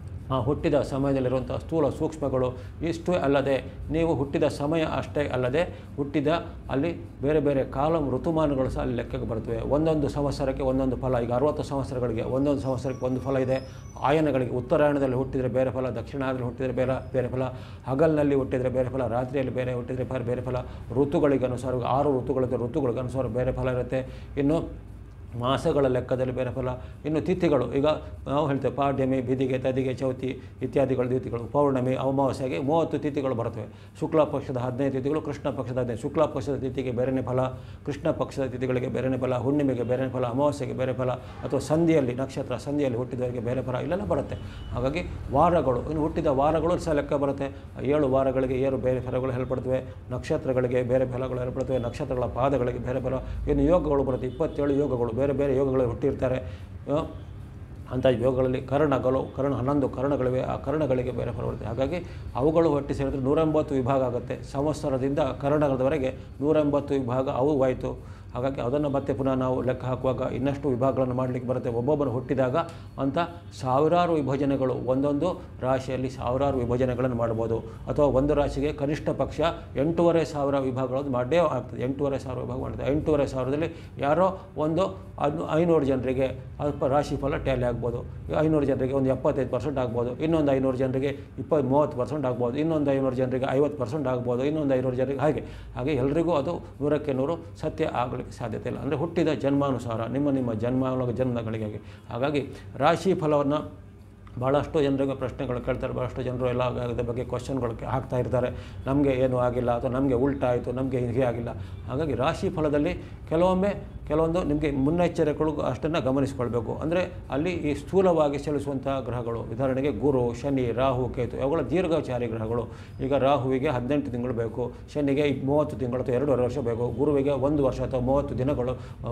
ಆ ಹುಟ್ಟಿದ ಸಮಯದಲ್ಲಿರುವಂಥ ಸ್ಥೂಲ ಸೂಕ್ಷ್ಮಗಳು ಇಷ್ಟು ಅಲ್ಲದೆ ನೀವು ಹುಟ್ಟಿದ ಸಮಯ ಅಷ್ಟೇ ಅಲ್ಲದೆ ಹುಟ್ಟಿದ ಅಲ್ಲಿ ಬೇರೆ ಬೇರೆ ಕಾಲಂ ಋತುಮಾನಗಳು ಸಹ ಅಲ್ಲಿ ಲೆಕ್ಕಕ್ಕೆ ಬರ್ತವೆ ಒಂದೊಂದು ಸಂವತ್ಸರಕ್ಕೆ ಒಂದೊಂದು ಫಲ ಈಗ ಅರವತ್ತು ಸಂವತ್ಸರಗಳಿಗೆ ಒಂದೊಂದು ಸಂವತ್ಸರಕ್ಕೆ ಒಂದು ಫಲ ಇದೆ ಆಯನಗಳಿಗೆ ಉತ್ತರಾಯಣದಲ್ಲಿ ಹುಟ್ಟಿದರೆ ಬೇರೆ ಫಲ ದಕ್ಷಿಣಾಯನದಲ್ಲಿ ಹುಟ್ಟಿದರೆ ಬೇರೆ ಬೇರೆ ಫಲ ಹಗಲಿನಲ್ಲಿ ಹುಟ್ಟಿದರೆ ಬೇರೆ ಫಲ ರಾತ್ರಿಯಲ್ಲಿ ಬೇರೆ ಹುಟ್ಟಿದರೆ ಬೇರೆ ಬೇರೆ ಫಲ ಋತುಗಳಿಗೆ ಅನುಸಾರ ಆರು ಋತುಗಳಿದೆ ಋತುಗಳಿಗೆ ಅನುಸಾರ ಬೇರೆ ಫಲ ಇರುತ್ತೆ ಇನ್ನು ಮಾಸಗಳ ಲೆಕ್ಕದಲ್ಲಿ ಬೇರೆ ಫಲ ಇನ್ನು ತಿಥಿಗಳು ಈಗ ನಾವು ಹೇಳ್ತೇವೆ ಪಾಡ್ಯಮಿ ಬಿದಿಗೆ ತದಿಗೆ ಚೌತಿ ಇತ್ಯಾದಿಗಳು ತಿಥಿಗಳು ಪೌರ್ಣಮಿ ಅಮಾವಾಸ್ಯೆಗೆ ಮೂವತ್ತು ತಿಥಿಗಳು ಬರ್ತವೆ ಶುಕ್ಲ ಪಕ್ಷದ ಹದಿನೈದು ತಿಥಿಗಳು ಕೃಷ್ಣ ಪಕ್ಷದ ಹದಿನೈದು ಶುಕ್ಲ ಪಕ್ಷದ ತಿಥಿಗೆ ಬೇರೆನೇ ಫಲ ಕೃಷ್ಣ ಪಕ್ಷದ ತಿಥಿಗಳಿಗೆ ಬೇರೆನೇ ಫಲ ಹುಣ್ಣಿಮೆಗೆ ಬೇರೆ ಫಲ ಅಮಾವಾಸ್ಯೆಗೆ ಬೇರೆ ಫಲ ಅಥವಾ ಸಂಧಿಯಲ್ಲಿ ನಕ್ಷತ್ರ ಸಂಧಿಯಲ್ಲಿ ಹುಟ್ಟಿದವರಿಗೆ ಬೇರೆ ಫಲ ಇಲ್ಲೆಲ್ಲ ಬರುತ್ತೆ ಹಾಗಾಗಿ ವಾರಗಳು ಇನ್ನು ಹುಟ್ಟಿದ ವಾರಗಳು ಸಹ ಲೆಕ್ಕ ಬರುತ್ತೆ ಏಳು ವಾರಗಳಿಗೆ ಏಳು ಬೇರೆ ಫಲಗಳು ಹೇಳ್ಪಡ್ತವೆ ನಕ್ಷತ್ರಗಳಿಗೆ ಬೇರೆ ಫಲಗಳು ಹೇಳ್ಪಡ್ತವೆ ನಕ್ಷತ್ರಗಳ ಪಾದಗಳಿಗೆ ಬೇರೆ ಫಲ ಇನ್ನು ಯೋಗಗಳು ಬರುತ್ತೆ ಇಪ್ಪತ್ತೇಳು ಯೋಗಗಳು ಬೇರೆ ಬೇರೆ ಯೋಗಗಳು ಹುಟ್ಟಿರ್ತಾರೆ ಆ, ಅಂಥ ಯೋಗಗಳಲ್ಲಿ ಕರ್ಣಗಳು ಕರ್ಣ ಹನ್ನೊಂದು ಕರ್ಣಗಳಿವೆ ಆ ಕರ್ಣಗಳಿಗೆ ಬೇರೆ ಫಲ ಬರುತ್ತೆ ಹಾಗಾಗಿ ಅವುಗಳು ಒಟ್ಟು ಸೇರಿದ್ರೆ ನೂರೆಂಬತ್ತು ವಿಭಾಗ ಆಗುತ್ತೆ ಸಂವತ್ಸರದಿಂದ ಕರ್ಣಗಳವರೆಗೆ ನೂರೆಂಬತ್ತು ವಿಭಾಗ ಅವು ಆಯಿತು ಹಾಗಾಗಿ ಅದನ್ನು ಮತ್ತೆ ಪುನಃ ನಾವು ಲೆಕ್ಕ ಹಾಕುವಾಗ ಇನ್ನಷ್ಟು ವಿಭಾಗಗಳನ್ನು ಮಾಡಲಿಕ್ಕೆ ಬರುತ್ತೆ ಒಬ್ಬೊಬ್ಬರು ಹುಟ್ಟಿದಾಗ ಅಂತ ಸಾವಿರಾರು ವಿಭಜನೆಗಳು ಒಂದೊಂದು ರಾಶಿಯಲ್ಲಿ ಸಾವಿರಾರು ವಿಭಜನೆಗಳನ್ನು ಮಾಡ್ಬೋದು ಅಥವಾ ಒಂದು ರಾಶಿಗೆ ಕನಿಷ್ಠ ಪಕ್ಷ ಎಂಟೂವರೆ ಸಾವಿರ ವಿಭಾಗಗಳನ್ನು ಮಾಡೇ ಆಗ್ತದೆ ಎಂಟೂವರೆ ಸಾವಿರ ವಿಭಾಗ ಮಾಡ್ತದೆ ಎಂಟೂವರೆ ಸಾವಿರದಲ್ಲಿ ಯಾರೋ ಒಂದು ಅದು ಐನೂರು ಜನರಿಗೆ ಅಲ್ಪ ರಾಶಿ ಫಲ ಟ್ಯಾಲಿ ಆಗ್ಬೋದು ಈ ಐನೂರು ಜನರಿಗೆ ಒಂದು ಎಪ್ಪತ್ತೈದು ಪರ್ಸೆಂಟ್ ಆಗ್ಬೋದು ಇನ್ನೊಂದು ಐನೂರು ಜನರಿಗೆ ಇಪ್ಪತ್ತು ಮೂವತ್ತು ಪರ್ಸೆಂಟ್ ಆಗ್ಬೋದು ಇನ್ನೊಂದು ಐನೂರು ಜನರಿಗೆ ಐವತ್ತು ಪರ್ಸೆಂಟ್ ಆಗ್ಬೋದು ಇನ್ನೊಂದು ಐನೂರು ಜನರಿಗೆ ಹಾಗೆ ಹಾಗೆ ಎಲ್ರಿಗೂ ಅದು ನೂರಕ್ಕೆ ನೂರು ಸತ್ಯ ಆಗಲಿಕ್ಕೆ ಸಾಧ್ಯತೆ ಇಲ್ಲ ಅಂದರೆ ಹುಟ್ಟಿದ ಜನ್ಮಾನುಸಾರ ನಿಮ್ಮ ನಿಮ್ಮ ಜನ್ಮ ಜನ್ಮಗಳಿಗೆ ಹಾಗಾಗಿ ರಾಶಿ ಫಲವನ್ನು ಭಾಳಷ್ಟು ಜನರಿಗೆ ಪ್ರಶ್ನೆಗಳು ಕೇಳ್ತಾರೆ ಭಾಳಷ್ಟು ಜನರು ಎಲ್ಲ ಅದ್ರ ಬಗ್ಗೆ ಕ್ವಶನ್ಗಳು ಹಾಕ್ತಾ ಇರ್ತಾರೆ ನಮಗೆ ಏನೂ ಆಗಿಲ್ಲ ಅಥವಾ ನಮಗೆ ಉಲ್ಟಾ ಆಯಿತು ನಮಗೆ ಹೀಗೆ ಆಗಿಲ್ಲ ಹಾಗಾಗಿ ರಾಶಿ ಫಲದಲ್ಲಿ ಕೆಲವೊಮ್ಮೆ ಕೆಲವೊಂದು ನಿಮಗೆ ಮುನ್ನೆಚ್ಚರಿಕೆಗಳು ಅಷ್ಟನ್ನು ಗಮನಿಸಿಕೊಳ್ಬೇಕು ಅಂದರೆ ಅಲ್ಲಿ ಈ ಸ್ಥೂಲವಾಗಿ ಚಲಿಸುವಂಥ ಗ್ರಹಗಳು ಉದಾಹರಣೆಗೆ ಗುರು ಶನಿ ರಾಹು ಕೇತು ಅವುಗಳ ದೀರ್ಘಚಾರಿ ಗ್ರಹಗಳು ಈಗ ರಾಹುವಿಗೆ ಹದಿನೆಂಟು ತಿಂಗಳು ಬೇಕು ಶನಿಗೆ ಮೂವತ್ತು ತಿಂಗಳು ಅಥವಾ ಎರಡೂವರೆ ವರ್ಷ ಬೇಕು ಗುರುವಿಗೆ ಒಂದು ವರ್ಷ ಅಥವಾ ಮೂವತ್ತು ದಿನಗಳು ಆ,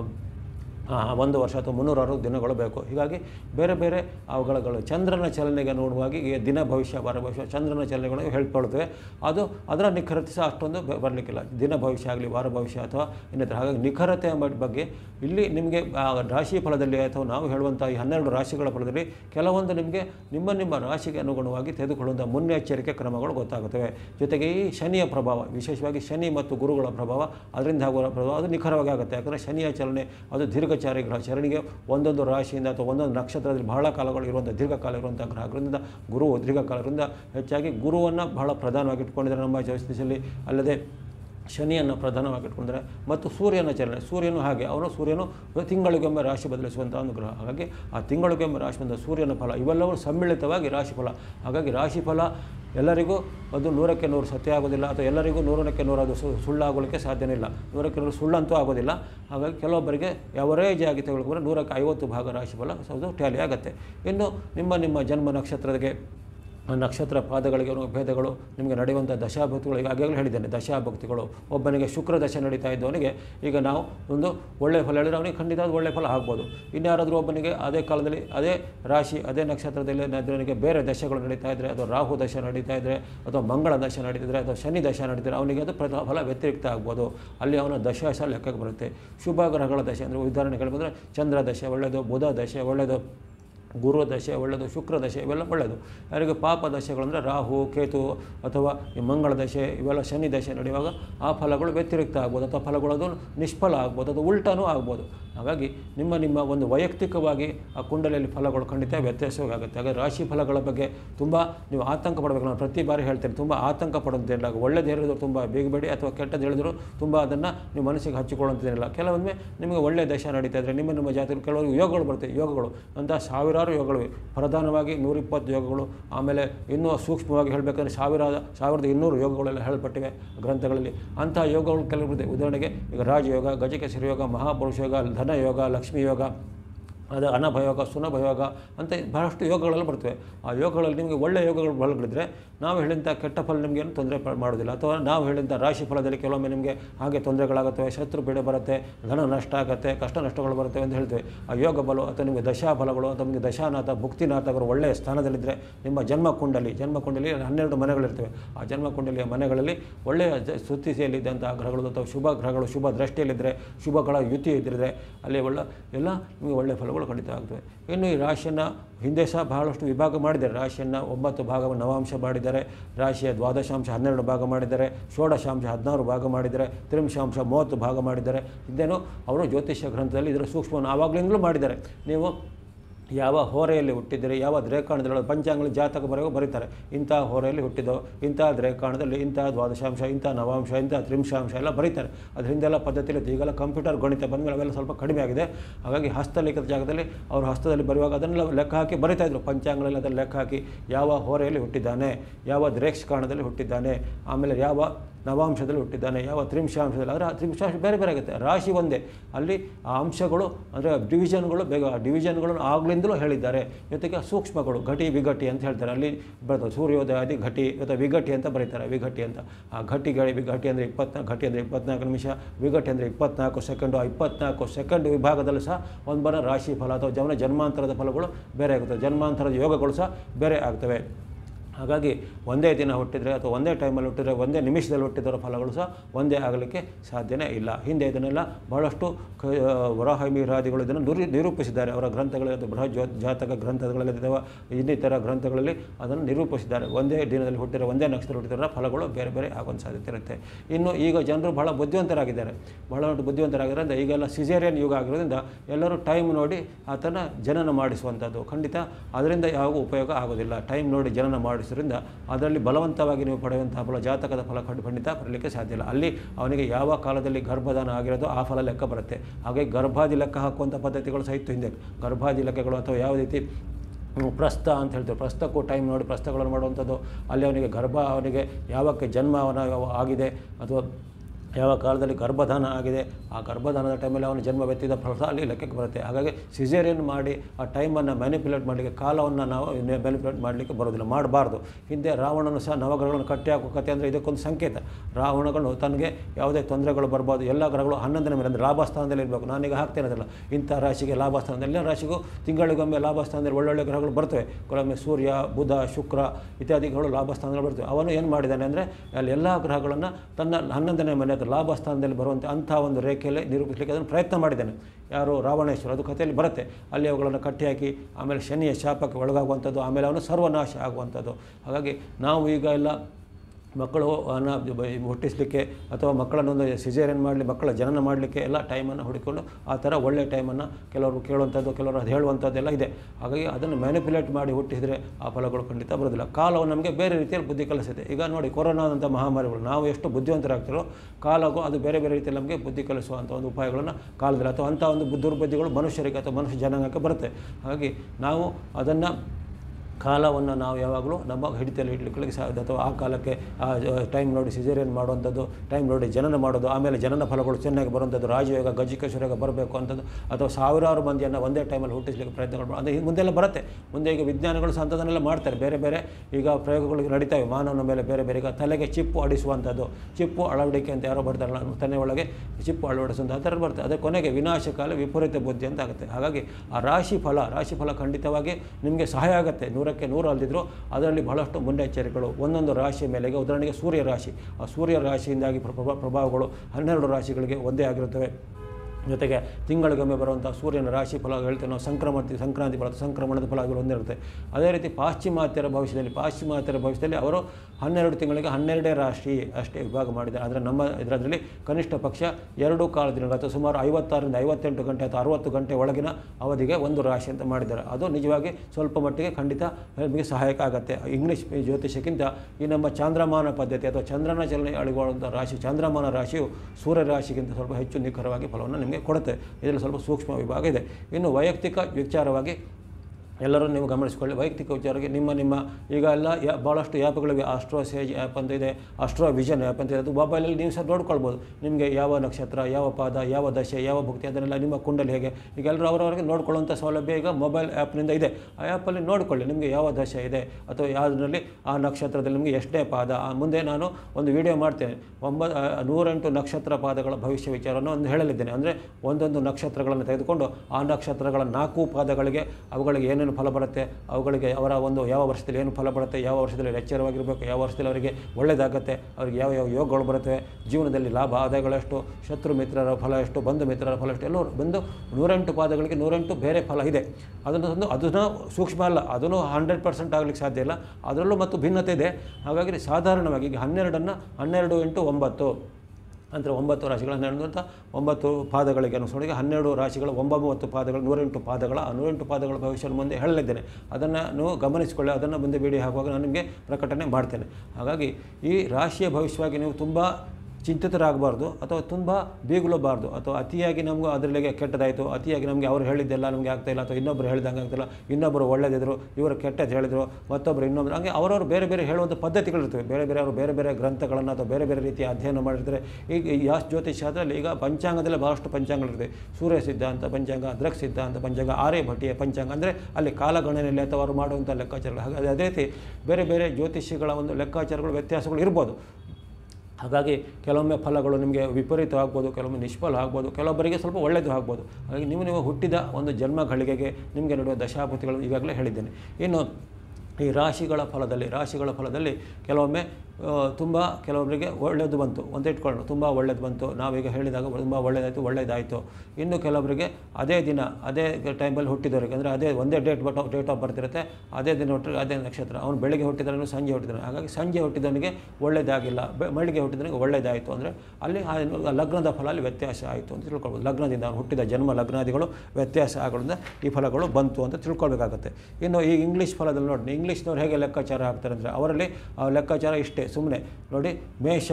ಆ, ಒಂದು ವರ್ಷ ಅಥವಾ ಮುನ್ನೂರ ಅರವತ್ತು ದಿನಗಳು ಬೇಕು ಹೀಗಾಗಿ ಬೇರೆ ಬೇರೆ ಅವುಗಳ ಚಂದ್ರನ ಚಲನೆಗೆ ನೋಡುವಾಗಿ ಈ ದಿನ ಭವಿಷ್ಯ ವಾರ ಭವಿಷ್ಯ ಚಂದ್ರನ ಚಲನೆಗಳು ಹೇಳ್ಕೊಳ್ತೇವೆ ಅದು ಅದರ ನಿಖರತೆ ಸಹ ಅಷ್ಟೊಂದು ಬ- ಬರಲಿಕ್ಕಿಲ್ಲ ದಿನ ಭವಿಷ್ಯ ಆಗಲಿ ವಾರ ಭವಿಷ್ಯ ಅಥವಾ ಇನ್ನಿತರ ಹಾಗಾಗಿ ನಿಖರತೆ ಎಂಬ ಬಗ್ಗೆ ಇಲ್ಲಿ ನಿಮಗೆ ಆ ರಾಶಿ ಫಲದಲ್ಲಿ ಅಥವಾ ನಾವು ಹೇಳುವಂಥ ಈ ಹನ್ನೆರಡು ರಾಶಿಗಳ ಫಲದಲ್ಲಿ ಕೆಲವೊಂದು ನಿಮಗೆ ನಿಮ್ಮ ನಿಮ್ಮ ರಾಶಿಗೆ ಅನುಗುಣವಾಗಿ ತೆಗೆದುಕೊಳ್ಳುವಂಥ ಮುನ್ನೆಚ್ಚರಿಕೆ ಕ್ರಮಗಳು ಗೊತ್ತಾಗುತ್ತವೆ ಜೊತೆಗೆ ಈ ಶನಿಯ ಪ್ರಭಾವ ವಿಶೇಷವಾಗಿ ಶನಿ ಮತ್ತು ಗುರುಗಳ ಪ್ರಭಾವ ಅದರಿಂದ ಆಗುವ ಪ್ರಭಾವ ಅದು ನಿಖರವಾಗಿ ಆಗುತ್ತೆ ಯಾಕಂದರೆ ಶನಿಯ ಚಲನೆ ಅದು ದೀರ್ಘಚಾರಿ ಗ್ರಹ ಶನಿಗೆ ಒಂದೊಂದು ರಾಶಿಯಿಂದ ಅಥವಾ ಒಂದೊಂದು ನಕ್ಷತ್ರದಲ್ಲಿ ಬಹಳ ಕಾಲಗಳು ಇರುವಂಥ ದೀರ್ಘಕಾಲ ಇರುವಂಥ ಗ್ರಹಗಳಿಂದ ಗುರು ದೀರ್ಘಕಾಲದಿಂದ ಹೆಚ್ಚಾಗಿ ಗುರುವನ್ನು ಬಹಳ ಪ್ರಧಾನವಾಗಿ ಇಟ್ಕೊಂಡಿದ್ದಾರೆ ನಮ್ಮ ಜ್ಯೋತಿಷದಲ್ಲಿ ಅಲ್ಲದೆ ಶನಿಯನ್ನು ಪ್ರಧಾನವಾಗಿ ಇಟ್ಕೊಂಡ್ರೆ ಮತ್ತು ಸೂರ್ಯನ ಚಲನೆ ಸೂರ್ಯನು ಹಾಗೆ ಅವನು ಸೂರ್ಯನು ತಿಂಗಳಿಗೊಮ್ಮೆ ರಾಶಿ ಬದಲಿಸುವಂಥ ಒಂದು ಗ್ರಹ ಹಾಗಾಗಿ ಆ ತಿಂಗಳಿಗೊಮ್ಮೆ ರಾಶಿ ಬಂದ ಸೂರ್ಯನ ಫಲ ಇವೆಲ್ಲವೂ ಸಮ್ಮಿಳಿತವಾಗಿ ರಾಶಿಫಲ ಹಾಗಾಗಿ ರಾಶಿಫಲ ಎಲ್ಲರಿಗೂ ಅದು ನೂರಕ್ಕೆ ನೂರು ಸತ್ಯ ಆಗೋದಿಲ್ಲ ಅಥವಾ ಎಲ್ಲರಿಗೂ ನೂರಕ್ಕೆ ನೂರು ಅದು ಸು ಸುಳ್ಳಾಗಲಿಕ್ಕೆ ಸಾಧ್ಯನೇ ಇಲ್ಲ ನೂರಕ್ಕೆ ನೂರು ಸುಳ್ಳಂತೂ ಆಗೋದಿಲ್ಲ ಹಾಗಾಗಿ ಕೆಲವೊಬ್ಬರಿಗೆ ಎವರೇಜ್ ಆಗಿ ತೆಗೆದುಕೊಂಡ್ರೆ ನೂರಕ್ಕೆ ಐವತ್ತು ಭಾಗ ರಾಶಿಫಲ ಅದು ಟ್ಯಾಲಿ ಆಗುತ್ತೆ ಇನ್ನು ನಿಮ್ಮ ನಿಮ್ಮ ಜನ್ಮ ನಕ್ಷತ್ರಕ್ಕೆ ಆ ನಕ್ಷತ್ರ ಪಾದಗಳಿಗೆ ಇರುವ ಭೇದಗಳು ನಿಮಗೆ ನಡೆಯುವಂಥ ದಶಾಭಕ್ತಿಗಳು ಈಗ ಈಗಾಗಲೇ ಹೇಳಿದ್ದೇನೆ ದಶಾಭಕ್ತಿಗಳು ಒಬ್ಬನಿಗೆ ಶುಕ್ರ ದಶೆ ನಡೀತಾ ಇದ್ದವನಿಗೆ ಈಗ ನಾವು ಒಂದು ಒಳ್ಳೆಯ ಫಲ ಹೇಳಿದ್ರೆ ಅವನಿಗೆ ಖಂಡಿತ ಅದು ಒಳ್ಳೆಯ ಫಲ ಆಗ್ಬೋದು ಇನ್ಯಾರಾದರೂ ಒಬ್ಬನಿಗೆ ಅದೇ ಕಾಲದಲ್ಲಿ ಅದೇ ರಾಶಿ ಅದೇ ನಕ್ಷತ್ರದಲ್ಲಿ ಅವನಿಗೆ ಬೇರೆ ದಶೆಗಳು ನಡೀತಾ ಇದ್ದರೆ ಅಥವಾ ರಾಹು ದಶೆ ನಡೀತಾ ಇದ್ದರೆ ಅಥವಾ ಮಂಗಳ ದಶೆ ನಡೀತಿದ್ರೆ ಅಥವಾ ಶನಿ ದಶೆ ನಡೀತಿದ್ರೆ ಅವನಿಗೆ ಅದು ಪ್ರತಿ ಫಲ ವ್ಯತಿರಿಕ್ತ ಆಗ್ಬೋದು ಅಲ್ಲಿ ಅವನ ದಶಾಶ ಲೆಕ್ಕಕ್ಕೆ ಬರುತ್ತೆ ಶುಭ ಗ್ರಹಗಳ ದಶೆ ಅಂದರೆ ಉದಾಹರಣೆಗಳು ಬಂದರೆ ಚಂದ್ರ ದಶೆ ಒಳ್ಳೆಯದು ಬುಧ ದಶೆ ಒಳ್ಳೆಯದು ಗುರು ದಶೆ ಒಳ್ಳೆಯದು ಶುಕ್ರ ದಶೆ ಇವೆಲ್ಲ ಒಳ್ಳೆಯದು ಯಾರಿಗೆ ಪಾಪ ದಶೆಗಳಂದರೆ ರಾಹು ಕೇತು ಅಥವಾ ಈ ಮಂಗಳ ದಶೆ ಇವೆಲ್ಲ ಶನಿ ದಶೆ ನಡೆಯುವಾಗ ಆ ಫಲಗಳು ವ್ಯತಿರಿಕ್ತ ಆಗ್ಬೋದು ಅಥವಾ ಫಲಗಳು ಅದು ನಿಷ್ಫಲ ಆಗ್ಬೋದು ಅದು ಉಲ್ಟಾನೂ ಆಗ್ಬೋದು ಹಾಗಾಗಿ ನಿಮ್ಮ ನಿಮ್ಮ ಒಂದು ವೈಯಕ್ತಿಕವಾಗಿ ಆ ಕುಂಡಲಿಯಲ್ಲಿ ಫಲಗಳು ಖಂಡಿತ ವ್ಯತ್ಯಾಸವಾಗುತ್ತೆ ಹಾಗೆ ರಾಶಿ ಫಲಗಳ ಬಗ್ಗೆ ತುಂಬ ನೀವು ಆತಂಕ ಪಡಬೇಕು ನಾನು ಪ್ರತಿ ಬಾರಿ ಹೇಳ್ತೇನೆ ತುಂಬ ಆತಂಕ ಪಡೋದೇನಿಲ್ಲ ಒಳ್ಳೇದು ಹೇಳಿದ್ರು ತುಂಬ ಬೇಗಬೇಡಿ ಅಥವಾ ಕೆಟ್ಟದ್ದು ಹೇಳಿದ್ರು ತುಂಬ ಅದನ್ನು ನೀವು ಮನಸ್ಸಿಗೆ ಹಚ್ಚಿಕೊಳ್ಳುವಂಥದ್ದೇನಿಲ್ಲ ಕೆಲವೊಮ್ಮೆ ನಿಮಗೆ ಒಳ್ಳೆಯ ದಶ ನಡೀತಾ ಇದ್ದರೆ ನಿಮ್ಮ ನಿಮ್ಮ ಜಾತಿ ಕೆಲವರು ಯೋಗಗಳು ಬರ್ತವೆ ಯೋಗಗಳು ಅಂತ ಸಾವಿರಾರು ಯೋಗಗಳಿವೆ ಪ್ರಧಾನವಾಗಿ ನೂರಿಪ್ಪತ್ತು ಯೋಗಗಳು ಆಮೇಲೆ ಇನ್ನೂ ಸೂಕ್ಷ್ಮವಾಗಿ ಹೇಳಬೇಕಂದ್ರೆ ಸಾವಿರ ಸಾವಿರದ ಇನ್ನೂರು ಯೋಗಗಳೆಲ್ಲ ಹೇಳಲ್ಪಟ್ಟಿವೆ ಗ್ರಂಥಗಳಲ್ಲಿ ಅಂತಹ ಯೋಗಗಳು ಕೆಲವರಿದೆ ಉದಾಹರಣೆಗೆ ಈಗ ರಾಜಯೋಗ ಗಜಕೇಸರಿ ಯೋಗ ಮಹಾಪುರುಷ ಯೋಗ ಧನ ಯೋಗ ಲಕ್ಷ್ಮೀ ಯೋಗ ಅದು ಅನಭಯೋಗ ಸುನಭಯೋಗ ಅಂತ ಬಹಳಷ್ಟು ಯೋಗಗಳೆಲ್ಲ ಬರ್ತವೆ ಆ ಯೋಗಗಳಲ್ಲಿ ನಿಮಗೆ ಒಳ್ಳೆಯ ಯೋಗಗಳು ಬಲಗಳಿದ್ರೆ ನಾವು ಹೇಳಿದಂಥ ಕೆಟ್ಟ ಫಲ ನಿಮಗೇನು ತೊಂದರೆ ಪ- ಮಾಡೋದಿಲ್ಲ ಅಥವಾ ನಾವು ಹೇಳಿದಂಥ ರಾಶಿ ಫಲದಲ್ಲಿ ಕೆಲವೊಮ್ಮೆ ನಿಮಗೆ ಹಾಗೆ ತೊಂದರೆಗಳಾಗುತ್ತವೆ ಶತ್ರು ಪೀಡೆ ಬರುತ್ತೆ ಧನ ನಷ್ಟ ಆಗುತ್ತೆ ಕಷ್ಟ ನಷ್ಟಗಳು ಬರ್ತವೆ ಅಂತ ಹೇಳ್ತೇವೆ ಆ ಯೋಗ ಬಲ ಅಥವಾ ನಿಮಗೆ ದಶಾ ಫಲಗಳು ಅಥವಾ ನಿಮಗೆ ದಶಾನಾಥ ಭುಕ್ತಿನಾಥಗಳು ಒಳ್ಳೆಯ ಸ್ಥಾನದಲ್ಲಿದ್ದರೆ ನಿಮ್ಮ ಜನ್ಮ ಕುಂಡಲಿ ಜನ್ಮ ಕುಂಡಲಿ ಹನ್ನೆರಡು ಮನೆಗಳಿರ್ತವೆ ಆ ಜನ್ಮ ಕುಂಡಲಿಯ ಮನೆಗಳಲ್ಲಿ ಒಳ್ಳೆಯ ಜ- ಸುಸ್ಥಿತಿಯಲ್ಲಿದ್ದಂಥ ಗ್ರಹಗಳು ಅಥವಾ ಶುಭ ಗ್ರಹಗಳು ಶುಭ ದೃಷ್ಟಿಯಲ್ಲಿದ್ದರೆ ಶುಭಗಳ ಯುತಿ ಇದ್ದರೆ ಅಲ್ಲಿ ಒಳ್ಳೆ ಎಲ್ಲ ನಿಮಗೆ ಒಳ್ಳೆಯ ಫಲಗಳು ಖಂಡಿತ ಆಗ್ತವೆ ಇನ್ನು ಈ ರಾಶಿಯನ್ನು ಹಿಂದೆ ಸಹ ಬಹಳಷ್ಟು ವಿಭಾಗ ಮಾಡಿದ್ದಾರೆ ರಾಶಿಯನ್ನು ಒಂಬತ್ತು ಭಾಗವನ್ನು ನವಾಂಶ ಮಾಡಿದ್ದಾರೆ ರಾಶಿಯ ದ್ವಾದಶಾಂಶ ಹನ್ನೆರಡು ಭಾಗ ಮಾಡಿದ್ದಾರೆ ಷೋಡಶಾಂಶ ಹದಿನಾರು ಭಾಗ ಮಾಡಿದ್ದಾರೆ ತ್ರಿಂಶಾಂಶ ಮೂವತ್ತು ಭಾಗ ಮಾಡಿದ್ದಾರೆ ಇದೇನು ಅವರು ಜ್ಯೋತಿಷ್ಯ ಗ್ರಂಥದಲ್ಲಿ ಇದರ ಸೂಕ್ಷ್ಮವನ್ನು ಆವಾಗಲಿಂದಲೂ ಮಾಡಿದ್ದಾರೆ ನೀವು ಯಾವ ಹೊರೆಯಲ್ಲಿ ಹುಟ್ಟಿದ್ದೀರಿ ಯಾವ ದ್ರೇಕಾಣದಲ್ಲಿ ಪಂಚಾಂಗದಲ್ಲಿ ಜಾತಕ ಬರೆಯೋ ಬರೀತಾರೆ ಇಂಥ ಹೊರೆಯಲ್ಲಿ ಹುಟ್ಟಿದೋ ಇಂಥ ದ್ರೇಕಾಣದಲ್ಲಿ ಇಂಥ ದ್ವಾದಶಾಂಶ ಇಂಥ ನವಾಂಶ ಇಂಥ ತ್ರಿಂಶಾಂಶ ಎಲ್ಲ ಬರೀತಾರೆ ಅದ್ರ ಹಿಂದೆಲ್ಲ ಪದ್ಧತಿಯಲ್ಲಿ ಇತ್ತು. ಈಗೆಲ್ಲ ಕಂಪ್ಯೂಟರ್ ಗಣಿತ ಬಂದಮೇಲೆ ಅವೆಲ್ಲ ಸ್ವಲ್ಪ ಕಡಿಮೆ ಆಗಿದೆ ಹಾಗಾಗಿ ಹಸ್ತಲಿಖಿತ ಜಾಗದಲ್ಲಿ ಅವರು ಹಸ್ತದಲ್ಲಿ ಬರೆಯುವಾಗ ಅದನ್ನೆಲ್ಲ ಲೆಕ್ಕ ಹಾಕಿ ಬರಿತಾ ಇದ್ರು ಪಂಚಾಂಗಗಳಲ್ಲಿ ಅದನ್ನು ಲೆಕ್ಕ ಹಾಕಿ ಯಾವ ಹೊರೆಯಲ್ಲಿ ಹುಟ್ಟಿದ್ದಾನೆ ಯಾವ ದ್ರೇಕ್ಷಕಾಣದಲ್ಲಿ ಹುಟ್ಟಿದ್ದಾನೆ ಆಮೇಲೆ ಯಾವ ನವಾಂಶದಲ್ಲಿ ಹುಟ್ಟಿದ್ದಾನೆ ಯಾವ ತ್ರಿಂಶಾಂಶದಲ್ಲಿ ಆದರೆ ಆ ತ್ರಿಂಶಾಂಶ ಬೇರೆ ಬೇರೆ ಆಗುತ್ತೆ ರಾಶಿ ಒಂದೇ ಅಲ್ಲಿ ಆ ಅಂಶಗಳು ಅಂದರೆ ಡಿವಿಷನ್ಗಳು ಬೇಗ ಡಿವಿಷನ್ಗಳನ್ನು ಆಗ್ಲಿಂದಲೂ ಹೇಳಿದ್ದಾರೆ ಜೊತೆಗೆ ಸೂಕ್ಷ್ಮಗಳು ಘಟಿ ವಿಘಟಿ ಅಂತ ಹೇಳ್ತಾರೆ ಅಲ್ಲಿ ಬರ್ತದೆ ಸೂರ್ಯೋದಯಾದಿ ಘಟಿ ಅಥವಾ ವಿಘಟಿ ಅಂತ ಬರೀತಾರೆ ವಿಘಟಿ ಅಂತ ಆ ಘಟಿ ಗಡಿ ವಿಘಟಿ ಅಂದರೆ ಇಪ್ಪತ್ನಾಲ್ಕು ಘಟಿ ಅಂದರೆ ಇಪ್ಪತ್ನಾಲ್ಕು ನಿಮಿಷ ವಿಘಟಿ ಅಂದರೆ ಇಪ್ಪತ್ನಾಲ್ಕು ಸೆಕೆಂಡು ಆ ಇಪ್ಪತ್ನಾಲ್ಕು ಸೆಕೆಂಡ್ ವಿಭಾಗದಲ್ಲೂ ಸಹ ಒಂದು ಬರ ರಾಶಿ ಫಲ ಅಥವಾ ಜನ ಜನ್ಮಾಂತರದ ಫಲಗಳು ಬೇರೆ ಆಗುತ್ತವೆ ಜನ್ಮಾಂತರದ ಯೋಗಗಳು ಸಹ ಬೇರೆ ಆಗ್ತವೆ ಹಾಗಾಗಿ ಒಂದೇ ದಿನ ಹುಟ್ಟಿದರೆ ಅಥವಾ ಒಂದೇ ಟೈಮಲ್ಲಿ ಹುಟ್ಟಿದರೆ ಒಂದೇ ನಿಮಿಷದಲ್ಲಿ ಹುಟ್ಟಿದವರ ಫಲಗಳು ಸಹ ಒಂದೇ ಆಗಲಿಕ್ಕೆ ಸಾಧ್ಯನೇ ಇಲ್ಲ ಹಿಂದೆ ಇದನ್ನೆಲ್ಲ ಬಹಳಷ್ಟು ಕ ವರಾಹ ಮೀರಾದಿಗಳು ಇದನ್ನು ನಿರು ನಿರೂಪಿಸಿದ್ದಾರೆ ಅವರ ಗ್ರಂಥಗಳಲ್ಲಿ ಅಥವಾ ಬೃಹತ್ ಜ್ಯೋ- ಜಾತಕ ಗ್ರಂಥಗಳಲ್ಲಿ ಅಥವಾ ಇನ್ನಿತರ ಗ್ರಂಥಗಳಲ್ಲಿ ಅದನ್ನು ನಿರೂಪಿಸಿದ್ದಾರೆ ಒಂದೇ ದಿನದಲ್ಲಿ ಹುಟ್ಟಿರೋ ಒಂದೇ ನಕ್ಷತ್ರ ಹುಟ್ಟಿದವರ ಫಲಗಳು ಬೇರೆ ಬೇರೆ ಆಗುವಂಥ ಸಾಧ್ಯತೆ ಇರುತ್ತೆ ಇನ್ನು ಈಗ ಜನರು ಬಹಳ ಬುದ್ಧಿವಂತರಾಗಿದ್ದಾರೆ ಬಹಳ ಬುದ್ಧಿವಂತರಾಗಿರೋದ್ರಿಂದ ಈಗೆಲ್ಲ ಸಿಸೇರಿಯನ್ ಯುಗ ಆಗಿರೋದ್ರಿಂದ ಎಲ್ಲರೂ ಟೈಮ್ ನೋಡಿ ಆತನ ಜನನ ಮಾಡಿಸುವಂಥದ್ದು ಖಂಡಿತ ಅದರಿಂದ ಯಾವ ಉಪಯೋಗ ಆಗೋದಿಲ್ಲ ಟೈಮ್ ನೋಡಿ ಜನನ ಮಾಡಿಸೋದ್ರಿಂದ ಅದರಲ್ಲಿ ಬಲವಂತವಾಗಿ ನೀವು ಪಡೆಯುವಂತಹ ಫಲ ಜಾತಕದ ಫಲ ಖಂಡ್- ಖಂಡಿತ ಬರಲಿಕ್ಕೆ ಸಾಧ್ಯ ಇಲ್ಲ ಅಲ್ಲಿ ಅವನಿಗೆ ಯಾವ ಕಾಲದಲ್ಲಿ ಗರ್ಭದಾನ ಆಗಿರೋದು ಆ ಫಲ ಲೆಕ್ಕ ಬರುತ್ತೆ ಹಾಗೆ ಗರ್ಭಾದಿ ಲೆಕ್ಕ ಹಾಕುವಂಥ ಪದ್ಧತಿಗಳು ಸಹ ಇತ್ತು ಹಿಂದೆ ಗರ್ಭಾದಿ ಲೆಕ್ಕಗಳು ಅಥವಾ ಯಾವ ರೀತಿ ಹ್ಮ್, ಪ್ರಸ್ಥ ಅಂತ ಹೇಳ್ತೇವೆ ಪ್ರಸ್ಥಕ್ಕೂ ಟೈಮ್ ನೋಡಿ ಪ್ರಸ್ಥಗಳನ್ನು ಮಾಡುವಂಥದ್ದು ಅಲ್ಲಿ ಅವನಿಗೆ ಗರ್ಭ ಅವನಿಗೆ ಯಾವಕ್ಕೆ ಜನ್ಮ ಅವನ ಆಗಿದೆ ಅಥವಾ ಯಾವ ಕಾಲದಲ್ಲಿ ಗರ್ಭಧಾನ ಆಗಿದೆ ಆ ಗರ್ಭಧಾನದ ಟೈಮಲ್ಲಿ ಅವನ ಜನ್ಮ ವ್ಯತ್ಯದ ಫಲ ಅಲ್ಲಿ ಲೆಕ್ಕಕ್ಕೆ ಬರುತ್ತೆ ಹಾಗಾಗಿ ಸಿಸೇರಿಯನ್ ಮಾಡಿ ಆ ಟೈಮನ್ನು ಮ್ಯಾನಿಪುಲೇಟ್ ಮಾಡಲಿಕ್ಕೆ ಕಾಲವನ್ನು ನಾವು ಮ್ಯಾನಿಪುಲೇಟ್ ಮಾಡಲಿಕ್ಕೆ ಬರೋದಿಲ್ಲ ಮಾಡಬಾರ್ದು ಹಿಂದೆ ರಾವಣನು ಸಹ ನವಗ್ರಹಗಳನ್ನು ಕಟ್ಟಿ ಹಾಕೋ ಕತೆ ಅಂದರೆ ಇದಕ್ಕೊಂದು ಸಂಕೇತ ರಾವಣಗಳು ತನಗೆ ಯಾವುದೇ ತೊಂದರೆಗಳು ಬರ್ಬೋದು ಎಲ್ಲ ಗ್ರಹಗಳು ಹನ್ನೊಂದನೇ ಮೇಲೆ ಅಂದರೆ ಲಾಭಸ್ಥಾನದಲ್ಲಿ ಇರಬೇಕು ನಾನೀಗ ಹಾಕ್ತೇನೆ ಇಂಥ ರಾಶಿಗೆ ಲಾಭಸ್ಥಾನದಲ್ಲಿ ಎಲ್ಲ ರಾಶಿಗೂ ತಿಂಗಳಿಗೊಮ್ಮೆ ಲಾಭಸ್ಥಾನದಲ್ಲಿ ಒಳ್ಳೊಳ್ಳೆ ಗ್ರಹಗಳು ಬರ್ತವೆ ಕೆಲವೊಮ್ಮೆ ಸೂರ್ಯ ಬುಧ ಶುಕ್ರ ಇತ್ಯಾದಿಗಳು ಲಾಭಸ್ಥಾನದಲ್ಲಿ ಬರ್ತವೆ ಅವನು ಏನು ಮಾಡಿದ್ದಾನೆ ಅಂದರೆ ಅಲ್ಲಿ ಎಲ್ಲ ಗ್ರಹಗಳನ್ನು ತನ್ನ ಹನ್ನೊಂದನೇ ಮನೆ ಅಥವಾ ಲಾಭಸ್ಥಾನದಲ್ಲಿ ಬರುವಂಥ ಅಂಥ ಒಂದು ರೇಖೆಯಲ್ಲಿ ನಿರೂಪಿಸಲಿಕ್ಕೆ ಅದನ್ನು ಪ್ರಯತ್ನ ಮಾಡಿದ್ದಾನೆ ಯಾರು ರಾವಣೇಶ್ವರ ಅದು ಕಥೆಯಲ್ಲಿ ಬರುತ್ತೆ ಅಲ್ಲಿ ಅವುಗಳನ್ನು ಕಟ್ಟಿ ಹಾಕಿ ಆಮೇಲೆ ಶನಿಯ ಶಾಪಕ್ಕೆ ಒಳಗಾಗುವಂಥದ್ದು ಆಮೇಲೆ ಅವನು ಸರ್ವನಾಶ ಆಗುವಂಥದ್ದು ಹಾಗಾಗಿ ನಾವು ಈಗ ಎಲ್ಲ ಮಕ್ಕಳು ಅನ್ನ ಬ- ಹುಟ್ಟಿಸಲಿಕ್ಕೆ ಅಥವಾ ಮಕ್ಕಳನ್ನೊಂದು ಸಿಸೇರಿಯನ್ ಮಾಡಲಿ ಮಕ್ಕಳ ಜನನ ಮಾಡಲಿಕ್ಕೆ ಎಲ್ಲ ಟೈಮನ್ನು ಹುಡುಕೊಂಡು ಆ ಥರ ಒಳ್ಳೆ ಟೈಮನ್ನು ಕೆಲವರು ಕೇಳುವಂಥದ್ದು ಕೆಲವರು ಅದು ಹೇಳುವಂಥದ್ದೆಲ್ಲ ಇದೆ ಹಾಗಾಗಿ ಅದನ್ನು ಮ್ಯಾನಿಪುಲೇಟ್ ಮಾಡಿ ಹುಟ್ಟಿಸಿದರೆ ಆ ಫಲಗಳು ಖಂಡಿತ ಬರೋದಿಲ್ಲ ಕಾಲವು ನಮಗೆ ಬೇರೆ ರೀತಿಯಲ್ಲಿ ಬುದ್ಧಿ ಕಲಿಸುತ್ತೆ ಈಗ ನೋಡಿ ಕೊರೋನಾದಂಥ ಮಹಾಮಾರಿಗಳು ನಾವು ಎಷ್ಟು ಬುದ್ಧಿವಂತರಾಗ್ತಿರೋ ಕಾಲಗೂ ಅದು ಬೇರೆ ಬೇರೆ ರೀತಿಯಲ್ಲಿ ನಮಗೆ ಬುದ್ಧಿ ಕಲಿಸುವಂಥ ಒಂದು ಉಪಾಯಗಳನ್ನು ಕಾಲದಲ್ಲಿ ಅಥವಾ ಅಂಥ ಒಂದು ಬು- ದುರ್ಬುದ್ಧಿಗಳು ಮನುಷ್ಯರಿಗೆ ಅಥವಾ ಮನುಷ್ಯ ಜನಾಂಗಕ್ಕೆ ಬರುತ್ತೆ ಹಾಗಾಗಿ ನಾವು ಅದನ್ನು ಕಾಲವನ್ನು ನಾವು ಯಾವಾಗಲೂ ನಮ್ಮ ಹಿಡಿತಲ್ಲಿ ಇಡ್ಲಿಕ್ಕೆ ಸಾಧ್ಯ ಅಥವಾ ಆ ಕಾಲಕ್ಕೆ ಆ ಟೈಮ್ ನೋಡಿ ಸಿಸೇರಿಯನ್ ಮಾಡುವಂಥದ್ದು ಟೈಮ್ ನೋಡಿ ಜನನ ಮಾಡೋದು ಆಮೇಲೆ ಜನನ ಫಲಗಳು ಚೆನ್ನಾಗಿ ಬರುವಂಥದ್ದು ರಾಜಯೋಗ ಗಜಿಕೇಶ್ವರಾಗ ಬರಬೇಕು ಅಂತದ್ದು ಅಥವಾ ಸಾವಿರಾರು ಮಂದಿಯನ್ನು ಒಂದೇ ಟೈಮಲ್ಲಿ ಹುಟ್ಟಿಸ್ಲಿಕ್ಕೆ ಪ್ರಯತ್ನಗಳು ಮಾಡಿ ಅಂದರೆ ಮುಂದೆಲ್ಲ ಬರುತ್ತೆ ಮುಂದೆ ಈಗ ವಿಜ್ಞಾನಿಗಳು ಸಹ ಅಂಥದ್ದನ್ನೆಲ್ಲ ಮಾಡ್ತಾರೆ ಬೇರೆ ಬೇರೆ ಈಗ ಪ್ರಯೋಗಗಳು ನಡೀತವೆ ಮಾನವನ ಮೇಲೆ ಬೇರೆ ಬೇರೆ ಈಗ ತಲೆಗೆ ಚಿಪ್ಪು ಅಡಿಸುವಂಥದ್ದು ಚಿಪ್ಪು ಅಳವಡಿಕೆ ಅಂತ ಯಾರೋ ಬರ್ತಾರಲ್ಲ ತಲೆ ಒಳಗೆ ಚಿಪ್ಪು ಅಳವಡಿಸುವಂಥ ಆ ಥರ ಬರ್ತದೆ ಅದೇ ಕೊನೆಗೆ ವಿನಾಶಕಾಲ ವಿಪರೀತ ಬುದ್ಧಿ ಅಂತ ಆಗುತ್ತೆ ಹಾಗಾಗಿ ಆ ರಾಶಿ ಫಲ ರಾಶಿ ಫಲ ಖಂಡಿತವಾಗಿ ನಿಮಗೆ ಸಹಾಯ ಆಗುತ್ತೆ ನೂರಕ್ಕೆ ನೂರು ಅಲ್ದಿದ್ರು ಅದರಲ್ಲಿ ಬಹಳಷ್ಟು ಮುನ್ನೆಚ್ಚರಿಕೆಗಳು ಒಂದೊಂದು ರಾಶಿಯ ಮೇಲೆ ಈಗ ಉದಾಹರಣೆಗೆ ಸೂರ್ಯ ರಾಶಿ ಆ ಸೂರ್ಯ ರಾಶಿಯಿಂದಾಗಿ ಪ್ರಭಾವ ಪ್ರಭಾವಗಳು ಹನ್ನೆರಡು ರಾಶಿಗಳಿಗೆ ಒಂದೇ ಆಗಿರುತ್ತವೆ ಜೊತೆಗೆ ತಿಂಗಳಿಗೊಮ್ಮೆ ಬರುವಂಥ ಸೂರ್ಯನ ರಾಶಿ ಫಲ ಹೇಳ್ತೇವೆ ನಾವು ಸಂಕ್ರಮಣ ಸಂಕ್ರಾಂತಿ ಫಲ ಸಂಕ್ರಮಣದ ಫಲಗಳು ಹೊಂದಿರುತ್ತೆ ಅದೇ ರೀತಿ ಪಾಶ್ಚಿಮಾತ್ಯರ ಭವಿಷ್ಯದಲ್ಲಿ ಪಾಶ್ಚಿಮಾತ್ಯರ ಭವಿಷ್ಯದಲ್ಲಿ ಅವರು ಹನ್ನೆರಡು ತಿಂಗಳಿಗೆ ಹನ್ನೆರಡೇ ರಾಶಿ ಅಷ್ಟೇ ವಿಭಾಗ ಮಾಡಿದ್ದಾರೆ ಆದರೆ ನಮ್ಮ ಇದರಲ್ಲಿ ಕನಿಷ್ಠ ಪಕ್ಷ ಎರಡು ಕಾಲ ದಿನಗಳು ಅಥವಾ ಸುಮಾರು ಐವತ್ತಾರರಿಂದ ಐವತ್ತೆಂಟು ಗಂಟೆ ಅಥವಾ ಅರುವತ್ತು ಗಂಟೆ ಒಳಗಿನ ಅವಧಿಗೆ ಒಂದು ರಾಶಿ ಅಂತ ಮಾಡಿದ್ದಾರೆ ಅದು ನಿಜವಾಗಿ ಸ್ವಲ್ಪ ಮಟ್ಟಿಗೆ ಖಂಡಿತ ನಮಗೆ ಸಹಾಯಕ ಆಗುತ್ತೆ ಇಂಗ್ಲೀಷ್ ಜ್ಯೋತಿಷಕ್ಕಿಂತ ಈ ನಮ್ಮ ಚಾಂದ್ರಮಾನ ಪದ್ಧತಿ ಅಥವಾ ಚಂದ್ರನ ಚಲನೆ ಅಳಿಕೊಳ್ಳುವಂಥ ರಾಶಿ ಚಾಂದ್ರಮಾನ ರಾಶಿಯು ಸೂರ್ಯ ರಾಶಿಗಿಂತ ಸ್ವಲ್ಪ ಹೆಚ್ಚು ನಿಖರವಾಗಿ ಫಲವನ್ನು ನಿಮಗೆ ಕೊಡುತ್ತೆ ಇದರಲ್ಲಿ ಸ್ವಲ್ಪ ಸೂಕ್ಷ್ಮ ವಿಭಾಗ ಇದೆ ಇನ್ನು ವೈಯಕ್ತಿಕ ವಿಚಾರವಾಗಿ ಎಲ್ಲರೂ ನೀವು ಗಮನಿಸಿಕೊಳ್ಳಿ ವೈಯಕ್ತಿಕ ವಿಚಾರಕ್ಕೆ ನಿಮ್ಮ ನಿಮ್ಮ ಈಗ ಎಲ್ಲ ಯಾ ಭಾಳಷ್ಟು ಆ್ಯಪ್ಗಳಿವೆ ಅಸ್ಟ್ರೋ ಸೇಜ್ ಆ್ಯಪ್ ಅಂತ ಇದೆ ಅಸ್ಟ್ರೋ ವಿಷನ್ ಆ್ಯಪ್ ಅಂತ ಇದೆ ಅದು ಮೊಬೈಲಲ್ಲಿ ನೀವು ಸಹ ನೋಡ್ಕೊಳ್ಬೋದು ನಿಮಗೆ ಯಾವ ನಕ್ಷತ್ರ ಯಾವ ಪಾದ ಯಾವ ದಶೆ ಯಾವ ಭಕ್ತಿ ಅದನ್ನೆಲ್ಲ ನಿಮ್ಮ ಕುಂಡಲಿ ಹೇಗೆ ಈಗ ಎಲ್ಲರೂ ಅವರವರಿಗೆ ನೋಡ್ಕೊಳ್ಳುವಂಥ ಸೌಲಭ್ಯ ಈಗ ಮೊಬೈಲ್ ಆ್ಯಪ್ನಿಂದ ಇದೆ ಆ ಆ್ಯಪಲ್ಲಿ ನೋಡಿಕೊಳ್ಳಿ ನಿಮಗೆ ಯಾವ ದಶೆ ಇದೆ ಅಥವಾ ಯಾವುದರಲ್ಲಿ ಆ ನಕ್ಷತ್ರದಲ್ಲಿ ನಿಮಗೆ ಎಷ್ಟೇ ಪಾದ ಆ ಮುಂದೆ ನಾನು ಒಂದು ವಿಡಿಯೋ ಮಾಡ್ತೇನೆ ಒಂಬ ಆ, ನೂರೆಂಟು ನಕ್ಷತ್ರ ಪಾದಗಳ ಭವಿಷ್ಯ ವಿಚಾರವನ್ನು ಒಂದು ಹೇಳಲಿದ್ದೇನೆ ಅಂದರೆ ಒಂದೊಂದು ನಕ್ಷತ್ರಗಳನ್ನು ತೆಗೆದುಕೊಂಡು ಆ ನಕ್ಷತ್ರಗಳ ನಾಲ್ಕು ಪಾದಗಳಿಗೆ ಅವುಗಳಿಗೆ ಏನೇನು ಫಲ ಬರುತ್ತೆ ಅವುಗಳಿಗೆ ಅವರ ಒಂದು ಯಾವ ವರ್ಷದಲ್ಲಿ ಏನು ಫಲ ಬರುತ್ತೆ ಯಾವ ವರ್ಷದಲ್ಲಿ ಎಚ್ಚರವಾಗಿರಬೇಕು ಯಾವ ವರ್ಷದಲ್ಲಿ ಅವರಿಗೆ ಒಳ್ಳೆಯದಾಗತ್ತೆ ಅವರಿಗೆ ಯಾವ ಯಾವ ಯೋಗಗಳು ಬರುತ್ತವೆ ಜೀವನದಲ್ಲಿ ಲಾಭ ಆದಾಯಗಳೆಷ್ಟು ಶತ್ರು ಮಿತ್ರರ ಫಲ ಎಷ್ಟು ಬಂಧು ಮಿತ್ರರ ಫಲ ಎಷ್ಟು ಎಲ್ಲರೂ ಬಂದು ನೂರೆಂಟು ಪಾದಗಳಿಗೆ ನೂರೆಂಟು ಬೇರೆ ಫಲ ಇದೆ ಅದನ್ನು ತಂದು ಅದನ್ನು ಸೂಕ್ಷ್ಮ ಅಲ್ಲ ಅದನ್ನು ಹಂಡ್ರೆಡ್ ಪರ್ಸೆಂಟ್ ಆಗಲಿಕ್ಕೆ ಸಾಧ್ಯ ಇಲ್ಲ ಅದರಲ್ಲೂ ಮತ್ತು ಭಿನ್ನತೆ ಇದೆ ಹಾಗಾಗಿ ಸಾಧಾರಣವಾಗಿ ಈಗ ಹನ್ನೆರಡನ್ನು ಹನ್ನೆರಡು ಇಂಟು ಒಂಬತ್ತು ಅಂದರೆ ಒಂಬತ್ತು ರಾಶಿಗಳ ಹನ್ನೆರಡು ಅಂತ ಒಂಬತ್ತು ಪಾದಗಳಿಗೆ ಅನುಸರಿಸಿ ಹನ್ನೆರಡು ರಾಶಿಗಳ ಒಂಬತ್ತು ಪಾದಗಳು ನೂರೆಂಟು ಪಾದಗಳ ಆ ನೂರೆಂಟು ಪಾದಗಳ ಭವಿಷ್ಯದ ಮುಂದೆ ಹೇಳಲಿದ್ದೇನೆ ಅದನ್ನು ನೀವು ಗಮನಿಸಿಕೊಳ್ಳಿ ಅದನ್ನು ಮುಂದೆ ವಿಡಿಯೋ ಹಾಕುವಾಗ ನಾನು ನಿಮಗೆ ಪ್ರಕಟಣೆ ಮಾಡ್ತೇನೆ ಹಾಗಾಗಿ ಈ ರಾಶಿಯ ಭವಿಷ್ಯವಾಗಿ ನೀವು ತುಂಬ ಚಿಂತಿತರಾಗಬಾರ್ದು ಅಥವಾ ತುಂಬ ಬೀಗುಲಬಾರ್ದು ಅಥವಾ ಅತಿಯಾಗಿ ನಮಗೂ ಅದರಲ್ಲಿಗೆ ಕೆಟ್ಟದಾಯಿತು ಅತಿಯಾಗಿ ನಮಗೆ ಅವ್ರು ಹೇಳಿದ್ದೆಲ್ಲ ನಮಗೆ ಆಗ್ತಾಯಿಲ್ಲ ಅಥವಾ ಇನ್ನೊಬ್ಬರು ಹೇಳಿದಂಗೆ ಆಗ್ತಿಲ್ಲ ಇನ್ನೊಬ್ಬರು ಒಳ್ಳೆದಿದ್ರು ಇವರು ಕೆಟ್ಟದ್ದು ಹೇಳಿದರು ಮತ್ತೊಬ್ಬರು ಇನ್ನೊಬ್ಬರು ಹಂಗೆ ಅವರವರು ಬೇರೆ ಬೇರೆ ಹೇಳುವಂಥ ಪದ್ಧತಿಗಳಿರ್ತವೆ ಬೇರೆ ಬೇರೆ ಅವರು ಬೇರೆ ಬೇರೆ ಗ್ರಂಥಗಳನ್ನು ಅಥವಾ ಬೇರೆ ಬೇರೆ ರೀತಿಯ ಅಧ್ಯಯನ ಮಾಡಿರ್ತಾರೆ ಈಗ ಈ ಯಾಸ್ ಜ್ಯೋತಿಷಾಸ್ತ್ರದಲ್ಲಿ ಈಗ ಪಂಚಾಂಗದಲ್ಲೇ ಭಾಳಷ್ಟು ಪಂಚಾಂಗಗಳಿರ್ತವೆ ಸೂರ್ಯ ಸಿದ್ಧಾಂತ ಪಂಚಾಂಗ ಅದ್ರಕ್ ಸಿದ್ಧಾಂತ ಪಂಚಾಂಗ ಆರ್ಯಭಟಿಯ ಪಂಚಾಂಗ ಅಂದರೆ ಅಲ್ಲಿ ಕಾಲಗಣನೆಯಲ್ಲಿ ಅಥವಾ ಅವರು ಮಾಡುವಂಥ ಲೆಕ್ಕಾಚಾರಗಳು ಹಾಗಾಗಿ ಅದೇ ರೀತಿ ಬೇರೆ ಬೇರೆ ಜ್ಯೋತಿಷಿಗಳ ಒಂದು ಲೆಕ್ಕಾಚಾರಗಳು ವ್ಯತ್ಯಾಸಗಳು ಇರ್ಬೋದು ಹಾಗಾಗಿ ಕೆಲವೊಮ್ಮೆ ಫಲಗಳು ನಿಮಗೆ ವಿಪರೀತವಾಗ್ಬೋದು ಕೆಲವೊಮ್ಮೆ ನಿಷ್ಫಲ ಆಗ್ಬೋದು ಕೆಲವೊಬ್ಬರಿಗೆ ಸ್ವಲ್ಪ ಒಳ್ಳೆಯದು ಆಗ್ಬೋದು ಹಾಗಾಗಿ ನೀವು ನೀವು ಹುಟ್ಟಿದ ಒಂದು ಜನ್ಮ ಘಳಿಗೆಗೆ ನಿಮಗೆ ನಡೆಯುವ ದಶಾಭೂತಿಗಳು ಈಗಾಗಲೇ ಹೇಳಿದ್ದೇನೆ ಇನ್ನು ಈ ರಾಶಿಗಳ ಫಲದಲ್ಲಿ ರಾಶಿಗಳ ಫಲದಲ್ಲಿ ಕೆಲವೊಮ್ಮೆ ತುಂಬ ಕೆಲವೊಬ್ಬರಿಗೆ ಒಳ್ಳೆಯದು ಬಂತು ಅಂತ ಇಟ್ಕೊಳ್ಳೋಣ ತುಂಬ ಒಳ್ಳೇದು ಬಂತು ನಾವೀಗ ಹೇಳಿದಾಗ ತುಂಬ ಒಳ್ಳೆಯದಾಯಿತು ಒಳ್ಳೆಯದಾಯಿತು ಇನ್ನು ಕೆಲವೊಬ್ಬರಿಗೆ ಅದೇ ದಿನ ಅದೇ ಟೈಮಲ್ಲಿ ಹುಟ್ಟಿದವರಿಗೆ ಅಂದರೆ ಅದೇ ಒಂದೇ date but date of birth ಇರುತ್ತೆ ಅದೇ ದಿನ ಹುಟ್ಟಿದ್ರೆ ಅದೇ ನಕ್ಷತ್ರ ಅವನು ಬೆಳಿಗ್ಗೆ ಹುಟ್ಟಿದ್ರೆ ಸಂಜೆ ಹುಟ್ಟಿದ್ದಾನೆ ಹಾಗಾಗಿ ಸಂಜೆ ಹುಟ್ಟಿದವನಿಗೆ ಒಳ್ಳೆಯದಾಗಿಲ್ಲ ಬೆ ಬೆಳಿಗ್ಗೆ ಹುಟ್ಟಿದವನಿಗೆ ಒಳ್ಳೆಯದಾಯಿತು ಅಂದರೆ ಅಲ್ಲಿ ಆ ಲಗ್ನದ ಫಲ ಅಲ್ಲಿ ವ್ಯತ್ಯಾಸ ಆಯಿತು ಅಂತ ತಿಳ್ಕೊಳ್ಬೋದು ಲಗ್ನದಿಂದ ಅವನು ಹುಟ್ಟಿದ ಜನ್ಮ ಲಗ್ನಾದಿಗಳು ವ್ಯತ್ಯಾಸ ಆಗೋದ್ರಿಂದ ಈ ಫಲಗಳು ಬಂತು ಅಂತ ತಿಳ್ಕೊಳ್ಬೇಕಾಗತ್ತೆ ಇನ್ನು ಈ ಇಂಗ್ಲೀಷ್ ಫಲದಲ್ಲಿ ನೋಡಿ ಇಂಗ್ಲೀಷ್ನವ್ರು ಹೇಗೆ ಲೆಕ್ಕಾಚಾರ ಹಾಕ್ತಾರೆ ಅಂದರೆ ಅವರಲ್ಲಿ ಆ ಲೆಕ್ಕಾಚಾರ ಇಷ್ಟೇ ಸುಮ್ಮನೆ ನೋಡಿ ಮೇಷ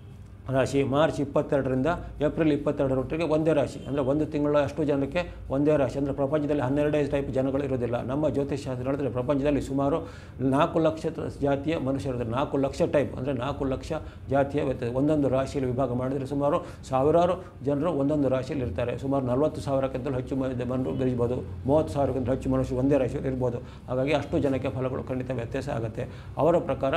ರಾಶಿ ಮಾರ್ಚ್ ಇಪ್ಪತ್ತೆರಡರಿಂದ ಏಪ್ರಿಲ್ ಇಪ್ಪತ್ತೆರಡರೊಟ್ಟಿಗೆ ಒಂದೇ ರಾಶಿ ಅಂದರೆ ಒಂದು ತಿಂಗಳ ಅಷ್ಟು ಜನಕ್ಕೆ ಒಂದೇ ರಾಶಿ ಅಂದರೆ ಪ್ರಪಂಚದಲ್ಲಿ ಹನ್ನೆರಡೇ ಟೈಪ್ ಜನಗಳು ಇರೋದಿಲ್ಲ ನಮ್ಮ ಜ್ಯೋತಿಷಾಸ್ತ್ರ ಹೇಳಿದ್ರೆ ಪ್ರಪಂಚದಲ್ಲಿ ಸುಮಾರು ನಾಲ್ಕು ಲಕ್ಷ ಜಾತಿಯ ಮನುಷ್ಯರಿದ್ದಾರೆ ನಾಲ್ಕು ಲಕ್ಷ ಟೈಪ್ ಅಂದರೆ ನಾಲ್ಕು ಲಕ್ಷ ಜಾತಿಯ ವ್ಯತ್ಯಾಸ ಒಂದೊಂದು ರಾಶಿಯಲ್ಲಿ ವಿಭಾಗ ಮಾಡಿದರೆ ಸುಮಾರು ಸಾವಿರಾರು ಜನರು ಒಂದೊಂದು ರಾಶಿಯಲ್ಲಿ ಇರ್ತಾರೆ ಸುಮಾರು ನಲವತ್ತು ಸಾವಿರಕ್ಕಿಂತಲೂ ಹೆಚ್ಚು ಮನುಷ್ಯ ಇರ್ಬೋದು ಮೂವತ್ತು ಸಾವಿರಕ್ಕಿಂತ ಹೆಚ್ಚು ಮನುಷ್ಯರು ಒಂದೇ ರಾಶಿಯಲ್ಲಿ ಇರ್ಬೋದು ಹಾಗಾಗಿ ಅಷ್ಟು ಜನಕ್ಕೆ ಫಲಗಳು ಖಂಡಿತ ವ್ಯತ್ಯಾಸ ಆಗುತ್ತೆ ಅವರ ಪ್ರಕಾರ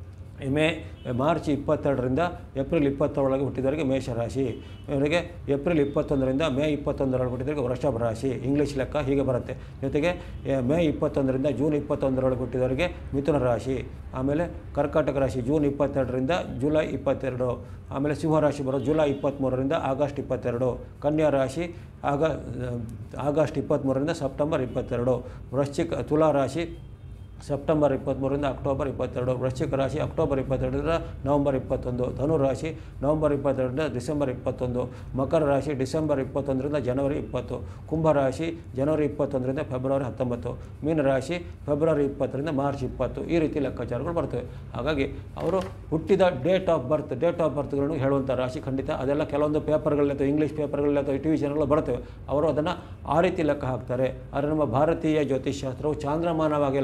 ಮೇ ಮಾರ್ಚ್ ಇಪ್ಪತ್ತೆರಡರಿಂದ ಏಪ್ರಿಲ್ ಇಪ್ಪತ್ತರೊಳಗೆ ಹುಟ್ಟಿದವರಿಗೆ ಮೇಷರಾಶಿ ಇವರಿಗೆ ಏಪ್ರಿಲ್ ಇಪ್ಪತ್ತೊಂದರಿಂದ ಮೇ ಇಪ್ಪತ್ತೊಂದರೊಳಗೆ ಹುಟ್ಟಿದವರಿಗೆ ವೃಷಭ ರಾಶಿ ಇಂಗ್ಲೀಷ್ ಲೆಕ್ಕ ಹೀಗೆ ಬರುತ್ತೆ ಜೊತೆಗೆ ಎ, ಮೇ ಇಪ್ಪತ್ತೊಂದರಿಂದ ಜೂನ್ ಇಪ್ಪತ್ತೊಂದರೊಳಗೆ ಹುಟ್ಟಿದವರಿಗೆ ಮಿಥುನ ರಾಶಿ ಆಮೇಲೆ ಕರ್ಕಾಟಕ ರಾಶಿ ಜೂನ್ ಇಪ್ಪತ್ತೆರಡರಿಂದ ಜುಲೈ ಇಪ್ಪತ್ತೆರಡು ಆಮೇಲೆ ಸಿಂಹರಾಶಿ ಬರೋದು ಜುಲೈ ಇಪ್ಪತ್ತ್ಮೂರರಿಂದ ಆಗಸ್ಟ್ ಇಪ್ಪತ್ತೆರಡು ಕನ್ಯಾ ರಾಶಿ ಆಗ ಆಗಸ್ಟ್ ಇಪ್ಪತ್ತ್ಮೂರರಿಂದ ಸೆಪ್ಟೆಂಬರ್ ಇಪ್ಪತ್ತೆರಡು ವೃಶ್ಚಿಕ ತುಲಾ ರಾಶಿ ಸೆಪ್ಟೆಂಬರ್ ಇಪ್ಪತ್ತ್ಮೂರರಿಂದ ಅಕ್ಟೋಬರ್ ಇಪ್ಪತ್ತೆರಡು ವೃಶ್ಚಿಕ ರಾಶಿ ಅಕ್ಟೋಬರ್ ಇಪ್ಪತ್ತೆರಡರಿಂದ ನವಂಬರ್ ಇಪ್ಪತ್ತೊಂದು ಧನು ರಾಶಿ ನವಂಬರ್ ಇಪ್ಪತ್ತೆರಡರಿಂದ ಡಿಸೆಂಬರ್ ಇಪ್ಪತ್ತೊಂದು ಮಕರ ರಾಶಿ ಡಿಸೆಂಬರ್ ಇಪ್ಪತ್ತೊಂದರಿಂದ ಜನವರಿ ಇಪ್ಪತ್ತು ಕುಂಭ ರಾಶಿ ಜನವರಿ ಇಪ್ಪತ್ತೊಂದರಿಂದ ಫೆಬ್ರವರಿ ಹತ್ತೊಂಬತ್ತು ಮೀನ ರಾಶಿ ಫೆಬ್ರವರಿ ಇಪ್ಪತ್ತರಿಂದ ಮಾರ್ಚ್ ಇಪ್ಪತ್ತು ಈ ರೀತಿ ಲೆಕ್ಕಾಚಾರಗಳು ಬರ್ತವೆ ಹಾಗಾಗಿ ಅವರು ಹುಟ್ಟಿದ date of birth date of ಬರ್ತ್ಗಳನ್ನು ಹೇಳುವಂಥ ರಾಶಿ ಖಂಡಿತ ಅದೆಲ್ಲ ಕೆಲವೊಂದು ಪೇಪರ್ಗಳಲ್ಲಿ ಅಥವಾ ಇಂಗ್ಲೀಷ್ ಪೇಪರ್ಗಳಲ್ಲಿ ಅಥವಾ ಟಿ ವಿ ಚಾನಲ್ಗಳು ಬರ್ತವೆ ಅವರು ಅದನ್ನು ಆ ರೀತಿ ಲೆಕ್ಕ ಹಾಕ್ತಾರೆ ಆದರೆ ನಮ್ಮ ಭಾರತೀಯ ಜ್ಯೋತಿಷ್ಶಾಸ್ತ್ರವು ಚಾಂದ್ರಮಾನವಾಗಿ ಲೆಕ್ಕ ಆ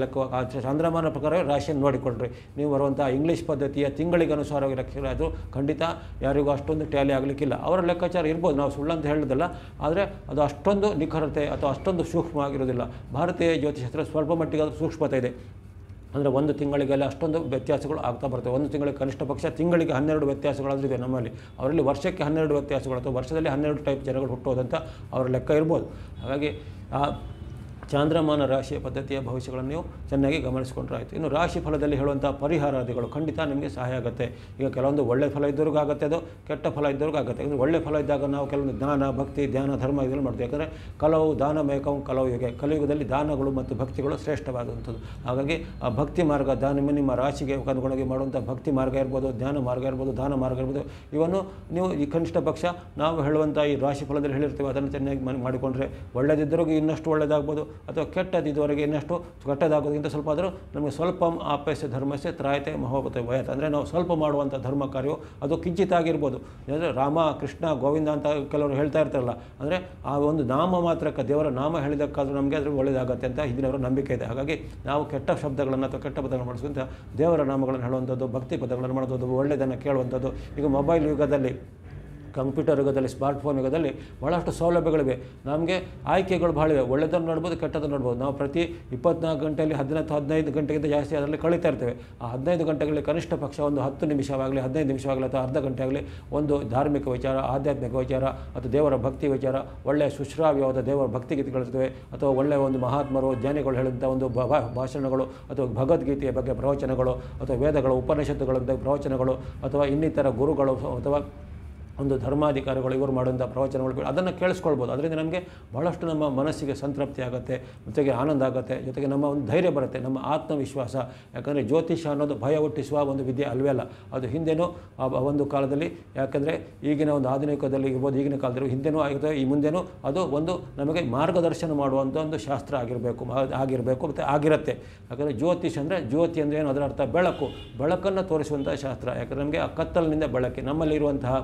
ಚಂದ್ರಮಾನ ಪ್ರಕಾರ ರಾಶಿಯನ್ನು ನೋಡಿಕೊಂಡ್ರಿ ನೀವು ಬರುವಂಥ ಇಂಗ್ಲೀಷ್ ಪದ್ಧತಿಯ ತಿಂಗಳಿಗೆ ಅನುಸಾರವಾಗಿ ರಕ್ಷಣೆ ಅದು ಖಂಡಿತ ಯಾರಿಗೂ ಅಷ್ಟೊಂದು ಟ್ಯಾಲಿ ಆಗಲಿಕ್ಕಿಲ್ಲ ಅವರ ಲೆಕ್ಕಾಚಾರ ಇರ್ಬೋದು ನಾವು ಸುಳ್ಳಂತ ಹೇಳೋದಿಲ್ಲ ಆದರೆ ಅದು ಅಷ್ಟೊಂದು ನಿಖರತೆ ಅಥವಾ ಅಷ್ಟೊಂದು ಸೂಕ್ಷ್ಮ ಆಗಿರೋದಿಲ್ಲ ಭಾರತೀಯ ಜ್ಯೋತಿಷಾಸ್ತ್ರ ಸ್ವಲ್ಪ ಮಟ್ಟಿಗೆ ಅದು ಸೂಕ್ಷ್ಮತೆ ಇದೆ ಅಂದರೆ ಒಂದು ತಿಂಗಳಿಗೆಲ್ಲ ಅಷ್ಟೊಂದು ವ್ಯತ್ಯಾಸಗಳು ಆಗ್ತಾ ಬರ್ತವೆ ಒಂದು ತಿಂಗಳಿಗೆ ಕನಿಷ್ಠ ಪಕ್ಷ ತಿಂಗಳಿಗೆ ಹನ್ನೆರಡು ವ್ಯತ್ಯಾಸಗಳಾದರೂ ಇದೆ ನಮ್ಮಲ್ಲಿ ಅವರಲ್ಲಿ ವರ್ಷಕ್ಕೆ ಹನ್ನೆರಡು ವ್ಯತ್ಯಾಸಗಳು ಅಥವಾ ವರ್ಷದಲ್ಲಿ ಹನ್ನೆರಡು ಟೈಪ್ ಜನಗಳು ಹುಟ್ಟೋದಂತ ಅವರ ಲೆಕ್ಕ ಇರ್ಬೋದು ಹಾಗಾಗಿ ಆ ಚಾಂದ್ರಮಾನ ರಾಶಿಯ ಪದ್ಧತಿಯ ಭವಿಷ್ಯಗಳನ್ನು ನೀವು ಚೆನ್ನಾಗಿ ಗಮನಿಸಿಕೊಂಡ್ರೆ ಆಯಿತು ಇನ್ನು ರಾಶಿ ಫಲದಲ್ಲಿ ಹೇಳುವಂಥ ಪರಿಹಾರಾದಿಗಳು ಖಂಡಿತ ನಿಮಗೆ ಸಹಾಯ ಆಗುತ್ತೆ ಈಗ ಕೆಲವೊಂದು ಒಳ್ಳೆ ಫಲ ಇದ್ದವ್ರಿಗೂ ಆಗುತ್ತೆ ಅದು ಕೆಟ್ಟ ಫಲ ಇದ್ದವ್ರಿಗೂ ಆಗುತ್ತೆ ಯಾಕಂದರೆ ಒಳ್ಳೆ ಫಲ ಇದ್ದಾಗ ನಾವು ಕೆಲವೊಂದು ಜ್ಞಾನ ಭಕ್ತಿ ಧ್ಯಾನ ಧರ್ಮ ಇದನ್ನು ಮಾಡ್ತೀವಿ ಯಾಕಂದರೆ ಕಲವು ದಾನ ಮೇಕವು ಕಲವು ಯುಗೆ ಕಲಿಯುಗದಲ್ಲಿ ದಾನಗಳು ಮತ್ತು ಭಕ್ತಿಗಳು ಶ್ರೇಷ್ಠವಾದಂಥದ್ದು ಹಾಗಾಗಿ ಆ ಭಕ್ತಿ ಮಾರ್ಗ ದಾನ ನಿಮ್ಮ ನಿಮ್ಮ ರಾಶಿಗೆ ಅನುಗುಣವಾಗಿ ಮಾಡುವಂಥ ಭಕ್ತಿ ಮಾರ್ಗ ಇರ್ಬೋದು ಜ್ಞಾನ ಮಾರ್ಗ ಇರ್ಬೋದು ದಾನ ಮಾರ್ಗ ಇರ್ಬೋದು ಇವನ್ನು ನೀವು ಈ ಕನಿಷ್ಠ ಪಕ್ಷ ನಾವು ಹೇಳುವಂಥ ಈ ರಾಶಿ ಫಲದಲ್ಲಿ ಹೇಳಿರ್ತೀವಿ ಅದನ್ನು ಚೆನ್ನಾಗಿ ಮನ್- ಮಾಡಿಕೊಂಡ್ರೆ ಒಳ್ಳೆದಿದ್ದವ್ರಿಗೆ ಇನ್ನಷ್ಟು ಒಳ್ಳೆಯದಾಗ್ಬೋದು ಅಥವಾ ಕೆಟ್ಟದಿದ್ದವರೆಗೆ ಇನ್ನಷ್ಟು ಕೆಟ್ಟದಾಗೋದಕ್ಕಿಂತ ಸ್ವಲ್ಪ ಆದರೂ ನಮಗೆ ಸ್ವಲ್ಪ ಆಪಸ್ಯ ಧರ್ಮಸ್ಯ ತ್ರಾಯತೆ ಮಹೋಪತೆ ವಯತ್ ಅಂದರೆ ನಾವು ಸ್ವಲ್ಪ ಮಾಡುವಂಥ ಧರ್ಮ ಕಾರ್ಯವು ಅದು ಕಿಂಚಿತ್ ಆಗಿರ್ಬೋದು ಅಂದರೆ ರಾಮ ಕೃಷ್ಣ ಗೋವಿಂದ ಅಂತ ಕೆಲವರು ಹೇಳ್ತಾ ಇರ್ತಾರಲ್ಲ ಅಂದರೆ ಆ ಒಂದು ನಾಮ ಮಾತ್ರಕ್ಕೆ ದೇವರ ನಾಮ ಹೇಳಿದಕ್ಕಾದ್ರೂ ನಮಗೆ ಅದ್ರ ಒಳ್ಳೆಯದಾಗತ್ತೆ ಅಂತ ಹಿಂದಿನವರ ನಂಬಿಕೆ ಇದೆ ಹಾಗಾಗಿ ನಾವು ಕೆಟ್ಟ ಶಬ್ದಗಳನ್ನು ಅಥವಾ ಕೆಟ್ಟ ಪದಗಳನ್ನು ಮಾಡಿಸುವಂಥ ದೇವರ ನಾಮಗಳನ್ನು ಹೇಳುವಂಥದ್ದು ಭಕ್ತಿ ಪದಗಳನ್ನು ಮಾಡುವಂಥದ್ದು ಒಳ್ಳೆಯದನ್ನು ಕೇಳುವಂಥದ್ದು ಈಗ ಮೊಬೈಲ್ ಯುಗದಲ್ಲಿ ಕಂಪ್ಯೂಟರ್ ಯುಗದಲ್ಲಿ ಸ್ಮಾರ್ಟ್ಫೋನ್ ಯುಗದಲ್ಲಿ ಭಾಳಷ್ಟು ಸೌಲಭ್ಯಗಳಿವೆ ನಮಗೆ ಆಯ್ಕೆಗಳು ಭಾಳ ಇವೆ ಒಳ್ಳೆದನ್ನು ನೋಡ್ಬೋದು ಕೆಟ್ಟದನ್ನು ನೋಡ್ಬೋದು ನಾವು ಪ್ರತಿ ಇಪ್ಪತ್ನಾಲ್ಕು ಗಂಟೆಯಲ್ಲಿ ಹದಿನೈದು ಹದಿನೈದು ಗಂಟೆಗಿಂತ ಜಾಸ್ತಿ ಅದರಲ್ಲಿ ಕಳೀತಾ ಇರ್ತೇವೆ ಆ ಹದಿನೈದು ಗಂಟೆಗಳಲ್ಲಿ ಕನಿಷ್ಠ ಪಕ್ಷ ಒಂದು ಹತ್ತು ನಿಮಿಷವಾಗಲಿ ಹದಿನೈದು ನಿಮಿಷವಾಗಲಿ ಅಥವಾ ಅರ್ಧ ಗಂಟೆ ಆಗಲಿ ಒಂದು ಧಾರ್ಮಿಕ ವಿಚಾರ ಆಧ್ಯಾತ್ಮಿಕ ವಿಚಾರ ಅಥವಾ ದೇವರ ಭಕ್ತಿ ವಿಚಾರ ಒಳ್ಳೆಯ ಸುಶ್ರಾವ್ಯವಾದ ದೇವರ ಭಕ್ತಿ ಗೀತೆಗಳಿರ್ತವೆ ಅಥವಾ ಒಳ್ಳೆಯ ಒಂದು ಮಹಾತ್ಮರು ಜ್ಞಾನಿಗಳು ಹೇಳಿದಂಥ ಒಂದು ಭ- ಭಾ- ಭಾಷಣಗಳು ಅಥವಾ ಭಗವದ್ಗೀತೆಯ ಬಗ್ಗೆ ಪ್ರವಚನಗಳು ಅಥವಾ ವೇದಗಳ ಉಪನಿಷತ್ತುಗಳ ಬಗ್ಗೆ ಪ್ರವಚನಗಳು ಅಥವಾ ಇನ್ನಿತರ ಗುರುಗಳು ಅಥವಾ ಒಂದು ಧರ್ಮಾಧಿಕಾರಿಗಳು ಇವರು ಮಾಡುವಂಥ ಪ್ರವಚನಗಳು ಅದನ್ನು ಕೇಳಿಸ್ಕೊಳ್ಬೋದು ಅದರಿಂದ ನಮಗೆ ಬಹಳಷ್ಟು ನಮ್ಮ ಮನಸ್ಸಿಗೆ ಸಂತೃಪ್ತಿ ಆಗುತ್ತೆ ಜೊತೆಗೆ ಆನಂದ ಆಗುತ್ತೆ ಜೊತೆಗೆ ನಮ್ಮ ಒಂದು ಧೈರ್ಯ ಬರುತ್ತೆ ನಮ್ಮ ಆತ್ಮವಿಶ್ವಾಸ ಯಾಕಂದರೆ ಜ್ಯೋತಿಷ ಅನ್ನೋದು ಭಯ ಹುಟ್ಟಿಸುವ ಒಂದು ವಿದ್ಯೆ ಅಲ್ವೇ ಅಲ್ಲ ಅದು ಹಿಂದೆನೂ ಆ ಬ- ಒಂದು ಕಾಲದಲ್ಲಿ ಯಾಕಂದರೆ ಈಗಿನ ಒಂದು ಆಧುನಿಕದಲ್ಲಿ ಇರ್ಬೋದು ಈಗಿನ ಕಾಲದಲ್ಲಿ ಹಿಂದೆನೂ ಆಗಿರುತ್ತೆ ಈ ಮುಂದೆನೂ ಅದು ಒಂದು ನಮಗೆ ಮಾರ್ಗದರ್ಶನ ಮಾಡುವಂಥ ಒಂದು ಶಾಸ್ತ್ರ ಆಗಿರಬೇಕು ಆಗಿರಬೇಕು ಮತ್ತು ಆಗಿರುತ್ತೆ ಯಾಕಂದರೆ ಜ್ಯೋತಿಷ್ ಅಂದರೆ ಜ್ಯೋತಿ ಅಂದರೆ ಏನು ಅದರ ಅರ್ಥ ಬೆಳಕು ಬೆಳಕನ್ನು ತೋರಿಸುವಂಥ ಶಾಸ್ತ್ರ ಯಾಕಂದರೆ ನಮಗೆ ಆ ಕತ್ತಲಿನಿಂದ ಬೆಳಕೆ ನಮ್ಮಲ್ಲಿರುವಂತಹ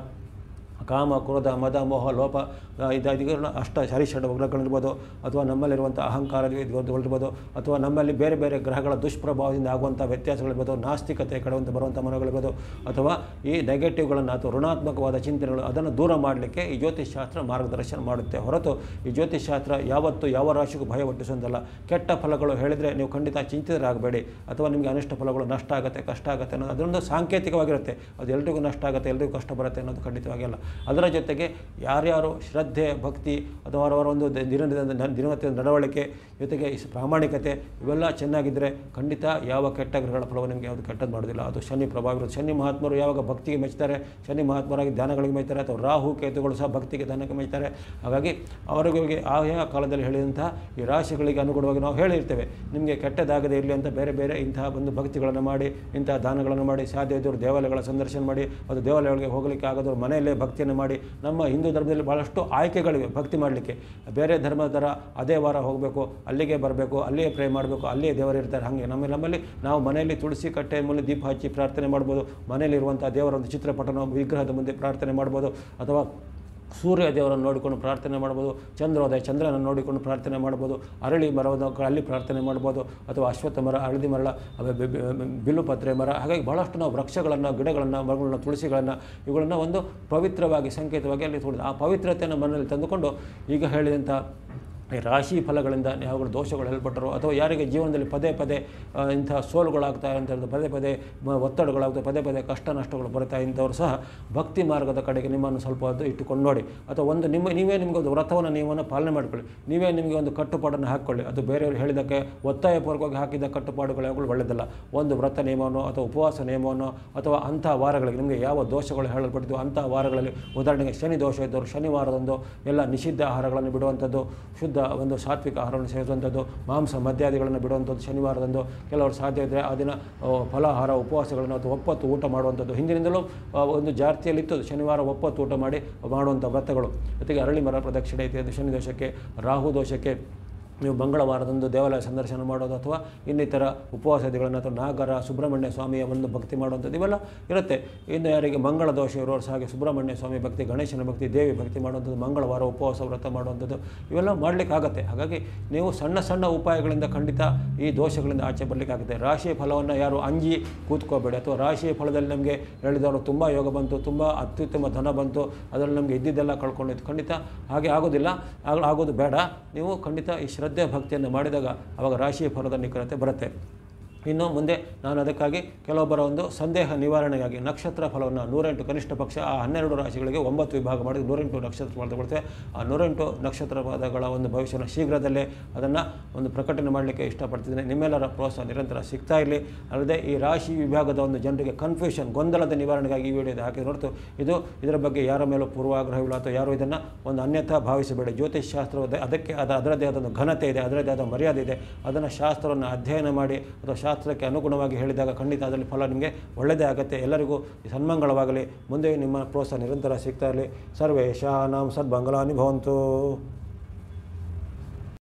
ಕಾಮ ಕ್ರೋಧ ಮದ ಮೋಹ ಲೋಪ ಇದಾದಿಗಳು ಅಷ್ಟ ಹರಿಷಡ್ ಗ್ರಹಗಳಿರ್ಬೋದು ಅಥವಾ ನಮ್ಮಲ್ಲಿರುವಂಥ ಅಹಂಕಾರ ಇರ್ಬೋದು ಅಥವಾ ನಮ್ಮಲ್ಲಿ ಬೇರೆ ಬೇರೆ ಗ್ರಹಗಳ ದುಷ್ಪ್ರಭಾವದಿಂದ ಆಗುವಂಥ ವ್ಯತ್ಯಾಸಗಳಿರ್ಬೋದು ನಾಸ್ತಿಕತೆ ಕಡೆವಂತ ಬರುವಂಥ ಮನಗಳಿರ್ಬೋದು ಅಥವಾ ಈ ನೆಗೆಟಿವ್ಗಳನ್ನು ಅಥವಾ ಋಣಾತ್ಮಕವಾದ ಚಿಂತನೆಗಳು ಅದನ್ನು ದೂರ ಮಾಡಲಿಕ್ಕೆ ಈ ಜ್ಯೋತಿಷ್ಶಾಸ್ತ್ರ ಮಾರ್ಗದರ್ಶನ ಮಾಡುತ್ತೆ ಹೊರತು ಈ ಜ್ಯೋತಿಷ್ಶಾಸ್ತ್ರ ಯಾವತ್ತು ಯಾವ ರಾಶಿಗೂ ಭಯ ಹುಟ್ಟಿಸುವಂತಲ್ಲ ಕೆಟ್ಟ ಫಲಗಳು ಹೇಳಿದರೆ ನೀವು ಖಂಡಿತ ಚಿಂತಿತರಾಗಬೇಡಿ ಅಥವಾ ನಿಮಗೆ ಅನಿಷ್ಟ ಫಲಗಳು ನಷ್ಟ ಆಗುತ್ತೆ ಕಷ್ಟ ಆಗುತ್ತೆ ಅನ್ನೋದು ಅದೊಂದು ಸಾಂಕೇತಿಕವಾಗಿರುತ್ತೆ ಅದು ಎಲ್ರಿಗೂ ನಷ್ಟ ಆಗುತ್ತೆ ಎಲ್ರಿಗೂ ಕಷ್ಟ ಬರುತ್ತೆ ಅನ್ನೋದು ಖಂಡಿತವಾಗಿ ಅಲ್ಲ ಅದರ ಜೊತೆಗೆ ಯಾರ್ಯಾರು ಶ್ರದ್ಧೆ ಭಕ್ತಿ ಅಥವಾ ಅವರವರ ಒಂದು ದ- ದಿನದ ನ- ದಿನನಿತ್ಯದ ನಡವಳಿಕೆ ಜೊತೆಗೆ ಈ ಸ- ಪ್ರಾಮಾಣಿಕತೆ ಇವೆಲ್ಲ ಚೆನ್ನಾಗಿದ್ದರೆ ಖಂಡಿತ ಯಾವ ಕೆಟ್ಟ ಗ್ರಹಗಳ ಫಲವು ನಿಮಗೆ ಯಾವುದು ಕೆಟ್ಟದ್ದು ಮಾಡೋದಿಲ್ಲ ಅದು ಶನಿ ಪ್ರಭಾವ ಇರುತ್ತೆ ಶನಿ ಮಹಾತ್ಮರು ಯಾವಾಗ ಭಕ್ತಿಗೆ ಮೆಚ್ತಾರೆ ಶನಿ ಮಹಾತ್ಮರಾಗಿ ಧ್ಯಾನಗಳಿಗೆ ಮೆಚ್ತಾರೆ ಅಥವಾ ರಾಹು ಕೇತುಗಳು ಸಹ ಭಕ್ತಿಗೆ ಧ್ಯಾನಕ್ಕೆ ಮೆಚ್ತಾರೆ ಹಾಗಾಗಿ ಅವರಿಗೆ ಆಯಾ ಕಾಲದಲ್ಲಿ ಹೇಳಿದಂತಹ ಈ ರಾಶಿಗಳಿಗೆ ಅನುಗುಣವಾಗಿ ನಾವು ಹೇಳಿರ್ತೇವೆ ನಿಮಗೆ ಕೆಟ್ಟದಾಗದೇ ಇರಲಿ ಅಂತ ಬೇರೆ ಬೇರೆ ಇಂತಹ ಒಂದು ಭಕ್ತಿಗಳನ್ನು ಮಾಡಿ ಇಂತಹ ದಾನಗಳನ್ನು ಮಾಡಿ ಸಾಧ್ಯ ಇದ್ದವರು ದೇವಾಲಯಗಳ ಸಂದರ್ಶನ ಮಾಡಿ ಅದು ದೇವಾಲಯಗಳಿಗೆ ಹೋಗಲಿಕ್ಕೆ ಆಗದವ್ರು ಮನೆಯಲ್ಲೇ ಭಕ್ತಿಯನ್ನು ಮಾಡಿ ನಮ್ಮ ಹಿಂದೂ ಧರ್ಮದಲ್ಲಿ ಭಾಳಷ್ಟು ಆಯ್ಕೆಗಳಿವೆ ಭಕ್ತಿ ಮಾಡಲಿಕ್ಕೆ ಬೇರೆ ಧರ್ಮದ ಥರ ಅದೇ ವಾರ ಹೋಗಬೇಕು ಅಲ್ಲಿಗೆ ಬರಬೇಕು ಅಲ್ಲಿಯೇ ಪ್ರೇ ಮಾಡಬೇಕು ಅಲ್ಲಿಯೇ ದೇವರು ಇರ್ತಾರೆ ಹಾಗೆ ನಮ್ಮ ನಮ್ಮಲ್ಲಿ ನಾವು ಮನೆಯಲ್ಲಿ ತುಳಸಿ ಕಟ್ಟೆ ಮೇಲೆ ದೀಪ ಹಚ್ಚಿ ಪ್ರಾರ್ಥನೆ ಮಾಡ್ಬೋದು ಮನೆಯಲ್ಲಿರುವಂಥ ದೇವರ ಒಂದು ಚಿತ್ರಪಟನ ವಿಗ್ರಹದ ಮುಂದೆ ಪ್ರಾರ್ಥನೆ ಮಾಡ್ಬೋದು ಅಥವಾ ಸೂರ್ಯ ದೇವರನ್ನು ನೋಡಿಕೊಂಡು ಪ್ರಾರ್ಥನೆ ಮಾಡ್ಬೋದು ಚಂದ್ರೋದಯ ಚಂದ್ರನನ್ನು ನೋಡಿಕೊಂಡು ಪ್ರಾರ್ಥನೆ ಮಾಡ್ಬೋದು ಅರಳಿ ಮರವನ್ನು ಅಲ್ಲಿ ಪ್ರಾರ್ಥನೆ ಮಾಡ್ಬೋದು ಅಥವಾ ಅಶ್ವತ್ಥ ಮರ ಹಳದಿ ಮರ ಆಮೇಲೆ ಬೆ- ಬೆ- ಬಿಲ್ಲುಪತ್ರೆ ಮರ ಹಾಗಾಗಿ ಬಹಳಷ್ಟು ನಾವು ವೃಕ್ಷಗಳನ್ನು ಗಿಡಗಳನ್ನು ಮರಗಳನ್ನ ತುಳಸಿಗಳನ್ನು ಇವುಗಳನ್ನು ಒಂದು ಪವಿತ್ರವಾಗಿ ಸಂಕೇತವಾಗಿ ಅಲ್ಲಿ ತೋರಿದ ಆ ಪವಿತ್ರತೆಯನ್ನು ಮನೆಯಲ್ಲಿ ತಂದುಕೊಂಡು ಈಗ ಹೇಳಿದಂಥ ಈ ರಾಶಿ ಫಲಗಳಿಂದ ಯಾವಾಗಲೂ ದೋಷಗಳು ಹೇಳ್ಪಟ್ಟರು ಅಥವಾ ಯಾರಿಗೆ ಜೀವನದಲ್ಲಿ ಪದೇ ಪದೇ ಆ, ಇಂಥ ಸೋಲುಗಳಾಗ್ತಾ ಅಂತ ಪದೇ ಪದೇ ಮ- ಒತ್ತಡಗಳಾಗ್ತವೆ ಪದೇ ಪದೇ ಕಷ್ಟ ನಷ್ಟಗಳು ಬರ್ತಾ ಇಂಥವ್ರು ಸಹ ಭಕ್ತಿ ಮಾರ್ಗದ ಕಡೆಗೆ ನಿಮ್ಮನ್ನು ಸ್ವಲ್ಪ ಹೊತ್ತು ಇಟ್ಟುಕೊಂಡು ನೋಡಿ ಅಥವಾ ಒಂದು ನಿಮ್ಮ ನೀವೇ ನಿಮಗೆ ಒಂದು ವ್ರತವನ್ನು ನಿಯಮವನ್ನು ಪಾಲನೆ ಮಾಡಿಕೊಳ್ಳಿ ನೀವೇ ನಿಮಗೆ ಒಂದು ಕಟ್ಟುಪಾಡನ್ನು ಹಾಕ್ಕೊಳ್ಳಿ ಅದು ಬೇರೆಯವರು ಹೇಳಿದ್ದಕ್ಕೆ ಒತ್ತಾಯಪೂರ್ವಕವಾಗಿ ಹಾಕಿದ ಕಟ್ಟುಪಾಡುಗಳು ಯಾವಾಗಲೂ ಒಳ್ಳೆಯದಲ್ಲ ಒಂದು ವ್ರತ ನಿಯಮವನ್ನು ಅಥವಾ ಉಪವಾಸ ನಿಯಮವನ್ನು ಅಥವಾ ಅಂಥ ವಾರಗಳಿಗೆ ನಿಮಗೆ ಯಾವ ದೋಷಗಳು ಹೇಳಲ್ಪಟ್ಟಿದ್ದು ಅಂಥ ವಾರಗಳಲ್ಲಿ ಉದಾಹರಣೆಗೆ ಶನಿ ದೋಷ ಇದ್ದವರು ಶನಿವಾರದಂದು ಎಲ್ಲ ನಿಷಿದ್ಧ ಆಹಾರಗಳನ್ನು ಬಿಡುವಂಥದ್ದು ಶುದ್ಧ ಒಂದು ಸಾತ್ವಿಕ ಆಹಾರವನ್ನು ಸೇವಿಸುವಂಥದ್ದು ಮಾಂಸ ಮದ್ಯಾದಿಗಳನ್ನು ಬಿಡುವಂಥದ್ದು ಶನಿವಾರದಂದು ಕೆಲವರು ಸಾಧ್ಯ ಇದ್ದರೆ ಆ ದಿನ ಆ, ಫಲಾಹಾರ ಉಪವಾಸಗಳನ್ನು ಅಥವಾ ಒಪ್ಪತ್ತು ಊಟ ಮಾಡುವಂಥದ್ದು ಹಿಂದಿನಿಂದಲೂ ಆ, ಒಂದು ಜಾತಿಯಲ್ಲಿ ಇತ್ತು ಶನಿವಾರ ಒಪ್ಪತ್ತು ಊಟ ಮಾಡಿ ಮಾಡುವಂಥ ವ್ರತಗಳು ಜೊತೆಗೆ ಅರಳಿ ಮರ ಪ್ರದಕ್ಷಿಣೆ ಇತ್ಯಾದಿ ಶನಿ ದೋಷಕ್ಕೆ ರಾಹು ದೋಷಕ್ಕೆ ನೀವು ಮಂಗಳವಾರದಂದು ದೇವಾಲಯ ಸಂದರ್ಶನ ಮಾಡೋದು ಅಥವಾ ಇನ್ನಿತರ ಉಪವಾಸದಿಗಳನ್ನು ಅಥವಾ ನಾಗರ ಸುಬ್ರಹ್ಮಣ್ಯ ಸ್ವಾಮಿಯ ಒಂದು ಭಕ್ತಿ ಮಾಡುವಂಥದ್ದು ಇವೆಲ್ಲ ಇರುತ್ತೆ ಇನ್ನು ಯಾರಿಗೆ ಮಂಗಳ ದೋಷ ಇರೋರು ಸಹ ಹಾಗೆ ಸುಬ್ರಹ್ಮಣ್ಯ ಸ್ವಾಮಿ ಭಕ್ತಿ ಗಣೇಶನ ಭಕ್ತಿ ದೇವಿ ಭಕ್ತಿ ಮಾಡುವಂಥದ್ದು ಮಂಗಳವಾರ ಉಪವಾಸ ವ್ರತ ಮಾಡುವಂಥದ್ದು ಇವೆಲ್ಲ ಮಾಡಲಿಕ್ಕಾಗತ್ತೆ ಹಾಗಾಗಿ ನೀವು ಸಣ್ಣ ಸಣ್ಣ ಉಪಾಯಗಳಿಂದ ಖಂಡಿತ ಈ ದೋಷಗಳಿಂದ ಆಚೆ ಬರಲಿಕ್ಕಾಗುತ್ತೆ ರಾಶಿಯ ಫಲವನ್ನು ಯಾರು ಅಂಜಿ ಕೂತ್ಕೋಬೇಡಿ ಅಥವಾ ರಾಶಿಯ ಫಲದಲ್ಲಿ ನಮಗೆ ಹೇಳಿದವರು ತುಂಬ ಯೋಗ ಬಂತು ತುಂಬ ಅತ್ಯುತ್ತಮ ಧನ ಬಂತು ಅದರಲ್ಲಿ ನಮಗೆ ಇದ್ದಿದ್ದೆಲ್ಲ ಕಳ್ಕೊಂಡಿತ್ತು ಖಂಡಿತ ಹಾಗೆ ಆಗೋದಿಲ್ಲ ಆಗ ಆಗೋದು ಬೇಡ ನೀವು ಖಂಡಿತ ಈ ಶ್ರದ್ಧೆ ಭಕ್ತಿಯನ್ನು ಮಾಡಿದಾಗ ಆವಾಗ ರಾಶಿಯ ಫಲದ ನಿಖರತೆ ಬರುತ್ತೆ ಇನ್ನು ಮುಂದೆ ನಾನು ಅದಕ್ಕಾಗಿ ಕೆಲವೊಬ್ಬರ ಒಂದು ಸಂದೇಹ ನಿವಾರಣೆಗಾಗಿ ನಕ್ಷತ್ರ ಫಲವನ್ನು ನೂರೆಂಟು ಕನಿಷ್ಠ ಪಕ್ಷ ಆ ಹನ್ನೆರಡು ರಾಶಿಗಳಿಗೆ ಒಂಬತ್ತು ವಿಭಾಗ ಮಾಡಿ ನೂರೆಂಟು ನಕ್ಷತ್ರ ಫಲ ತಗೊಳ್ತೇವೆ ಆ ನೂರೆಂಟು ನಕ್ಷತ್ರ ಪದಗಳ ಒಂದು ಭವಿಷ್ಯನ ಶೀಘ್ರದಲ್ಲೇ ಅದನ್ನು ಒಂದು ಪ್ರಕಟಣೆ ಮಾಡಲಿಕ್ಕೆ ಇಷ್ಟಪಡ್ತಿದ್ದೇನೆ ನಿಮ್ಮೆಲ್ಲರ ಪ್ರೋತ್ಸಾಹ ನಿರಂತರ ಸಿಗ್ತಾ ಇರಲಿ ಅಲ್ಲದೆ ಈ ರಾಶಿ ವಿಭಾಗದ ಒಂದು ಜನರಿಗೆ ಕನ್ಫ್ಯೂಷನ್ ಗೊಂದಲದ ನಿವಾರಣೆಗಾಗಿ ಈ ವಿಡಿಯೋದ ಹಾಕಿ ಹೊರತು ಇದು ಇದರ ಬಗ್ಗೆ ಯಾರ ಮೇಲೂ ಪೂರ್ವಾಗ್ರಹವಿಲ್ಲ ಅಥವಾ ಯಾರು ಇದನ್ನು ಒಂದು ಅನ್ಯಥಾ ಭಾವಿಸಬೇಡಿ ಜ್ಯೋತಿಷ್ ಶಾಸ್ತ್ರವಾದ ಅದಕ್ಕೆ ಅದ ಅದರದ್ದೇ ಆದ ಒಂದು ಘನತೆ ಇದೆ ಅದರದ್ದೇ ಆದ ಮರ್ಯಾದೆ ಇದೆ ಅದನ್ನು ಶಾಸ್ತ್ರವನ್ನು ಅಧ್ಯಯನ ಮಾಡಿ ಅಥವಾ ಶಾಸ್ತ್ರಕ್ಕೆ ಅನುಗುಣವಾಗಿ ಹೇಳಿದಾಗ ಖಂಡಿತ ಅದರಲ್ಲಿ ಫಲ ನಿಮಗೆ ಒಳ್ಳೆಯದೇ ಆಗುತ್ತೆ ಎಲ್ಲರಿಗೂ ಸನ್ಮಂಗಳವಾಗಲಿ ಮುಂದೆ ನಿಮ್ಮ ಪ್ರೋತ್ಸಾಹ ನಿರಂತರ ಸಿಗ್ತಾ ಇರಲಿ ಸರ್ವೇ ಶಾನಾಂ ಸದ್ಮಂಗಲಾನಿ ಭವಂತು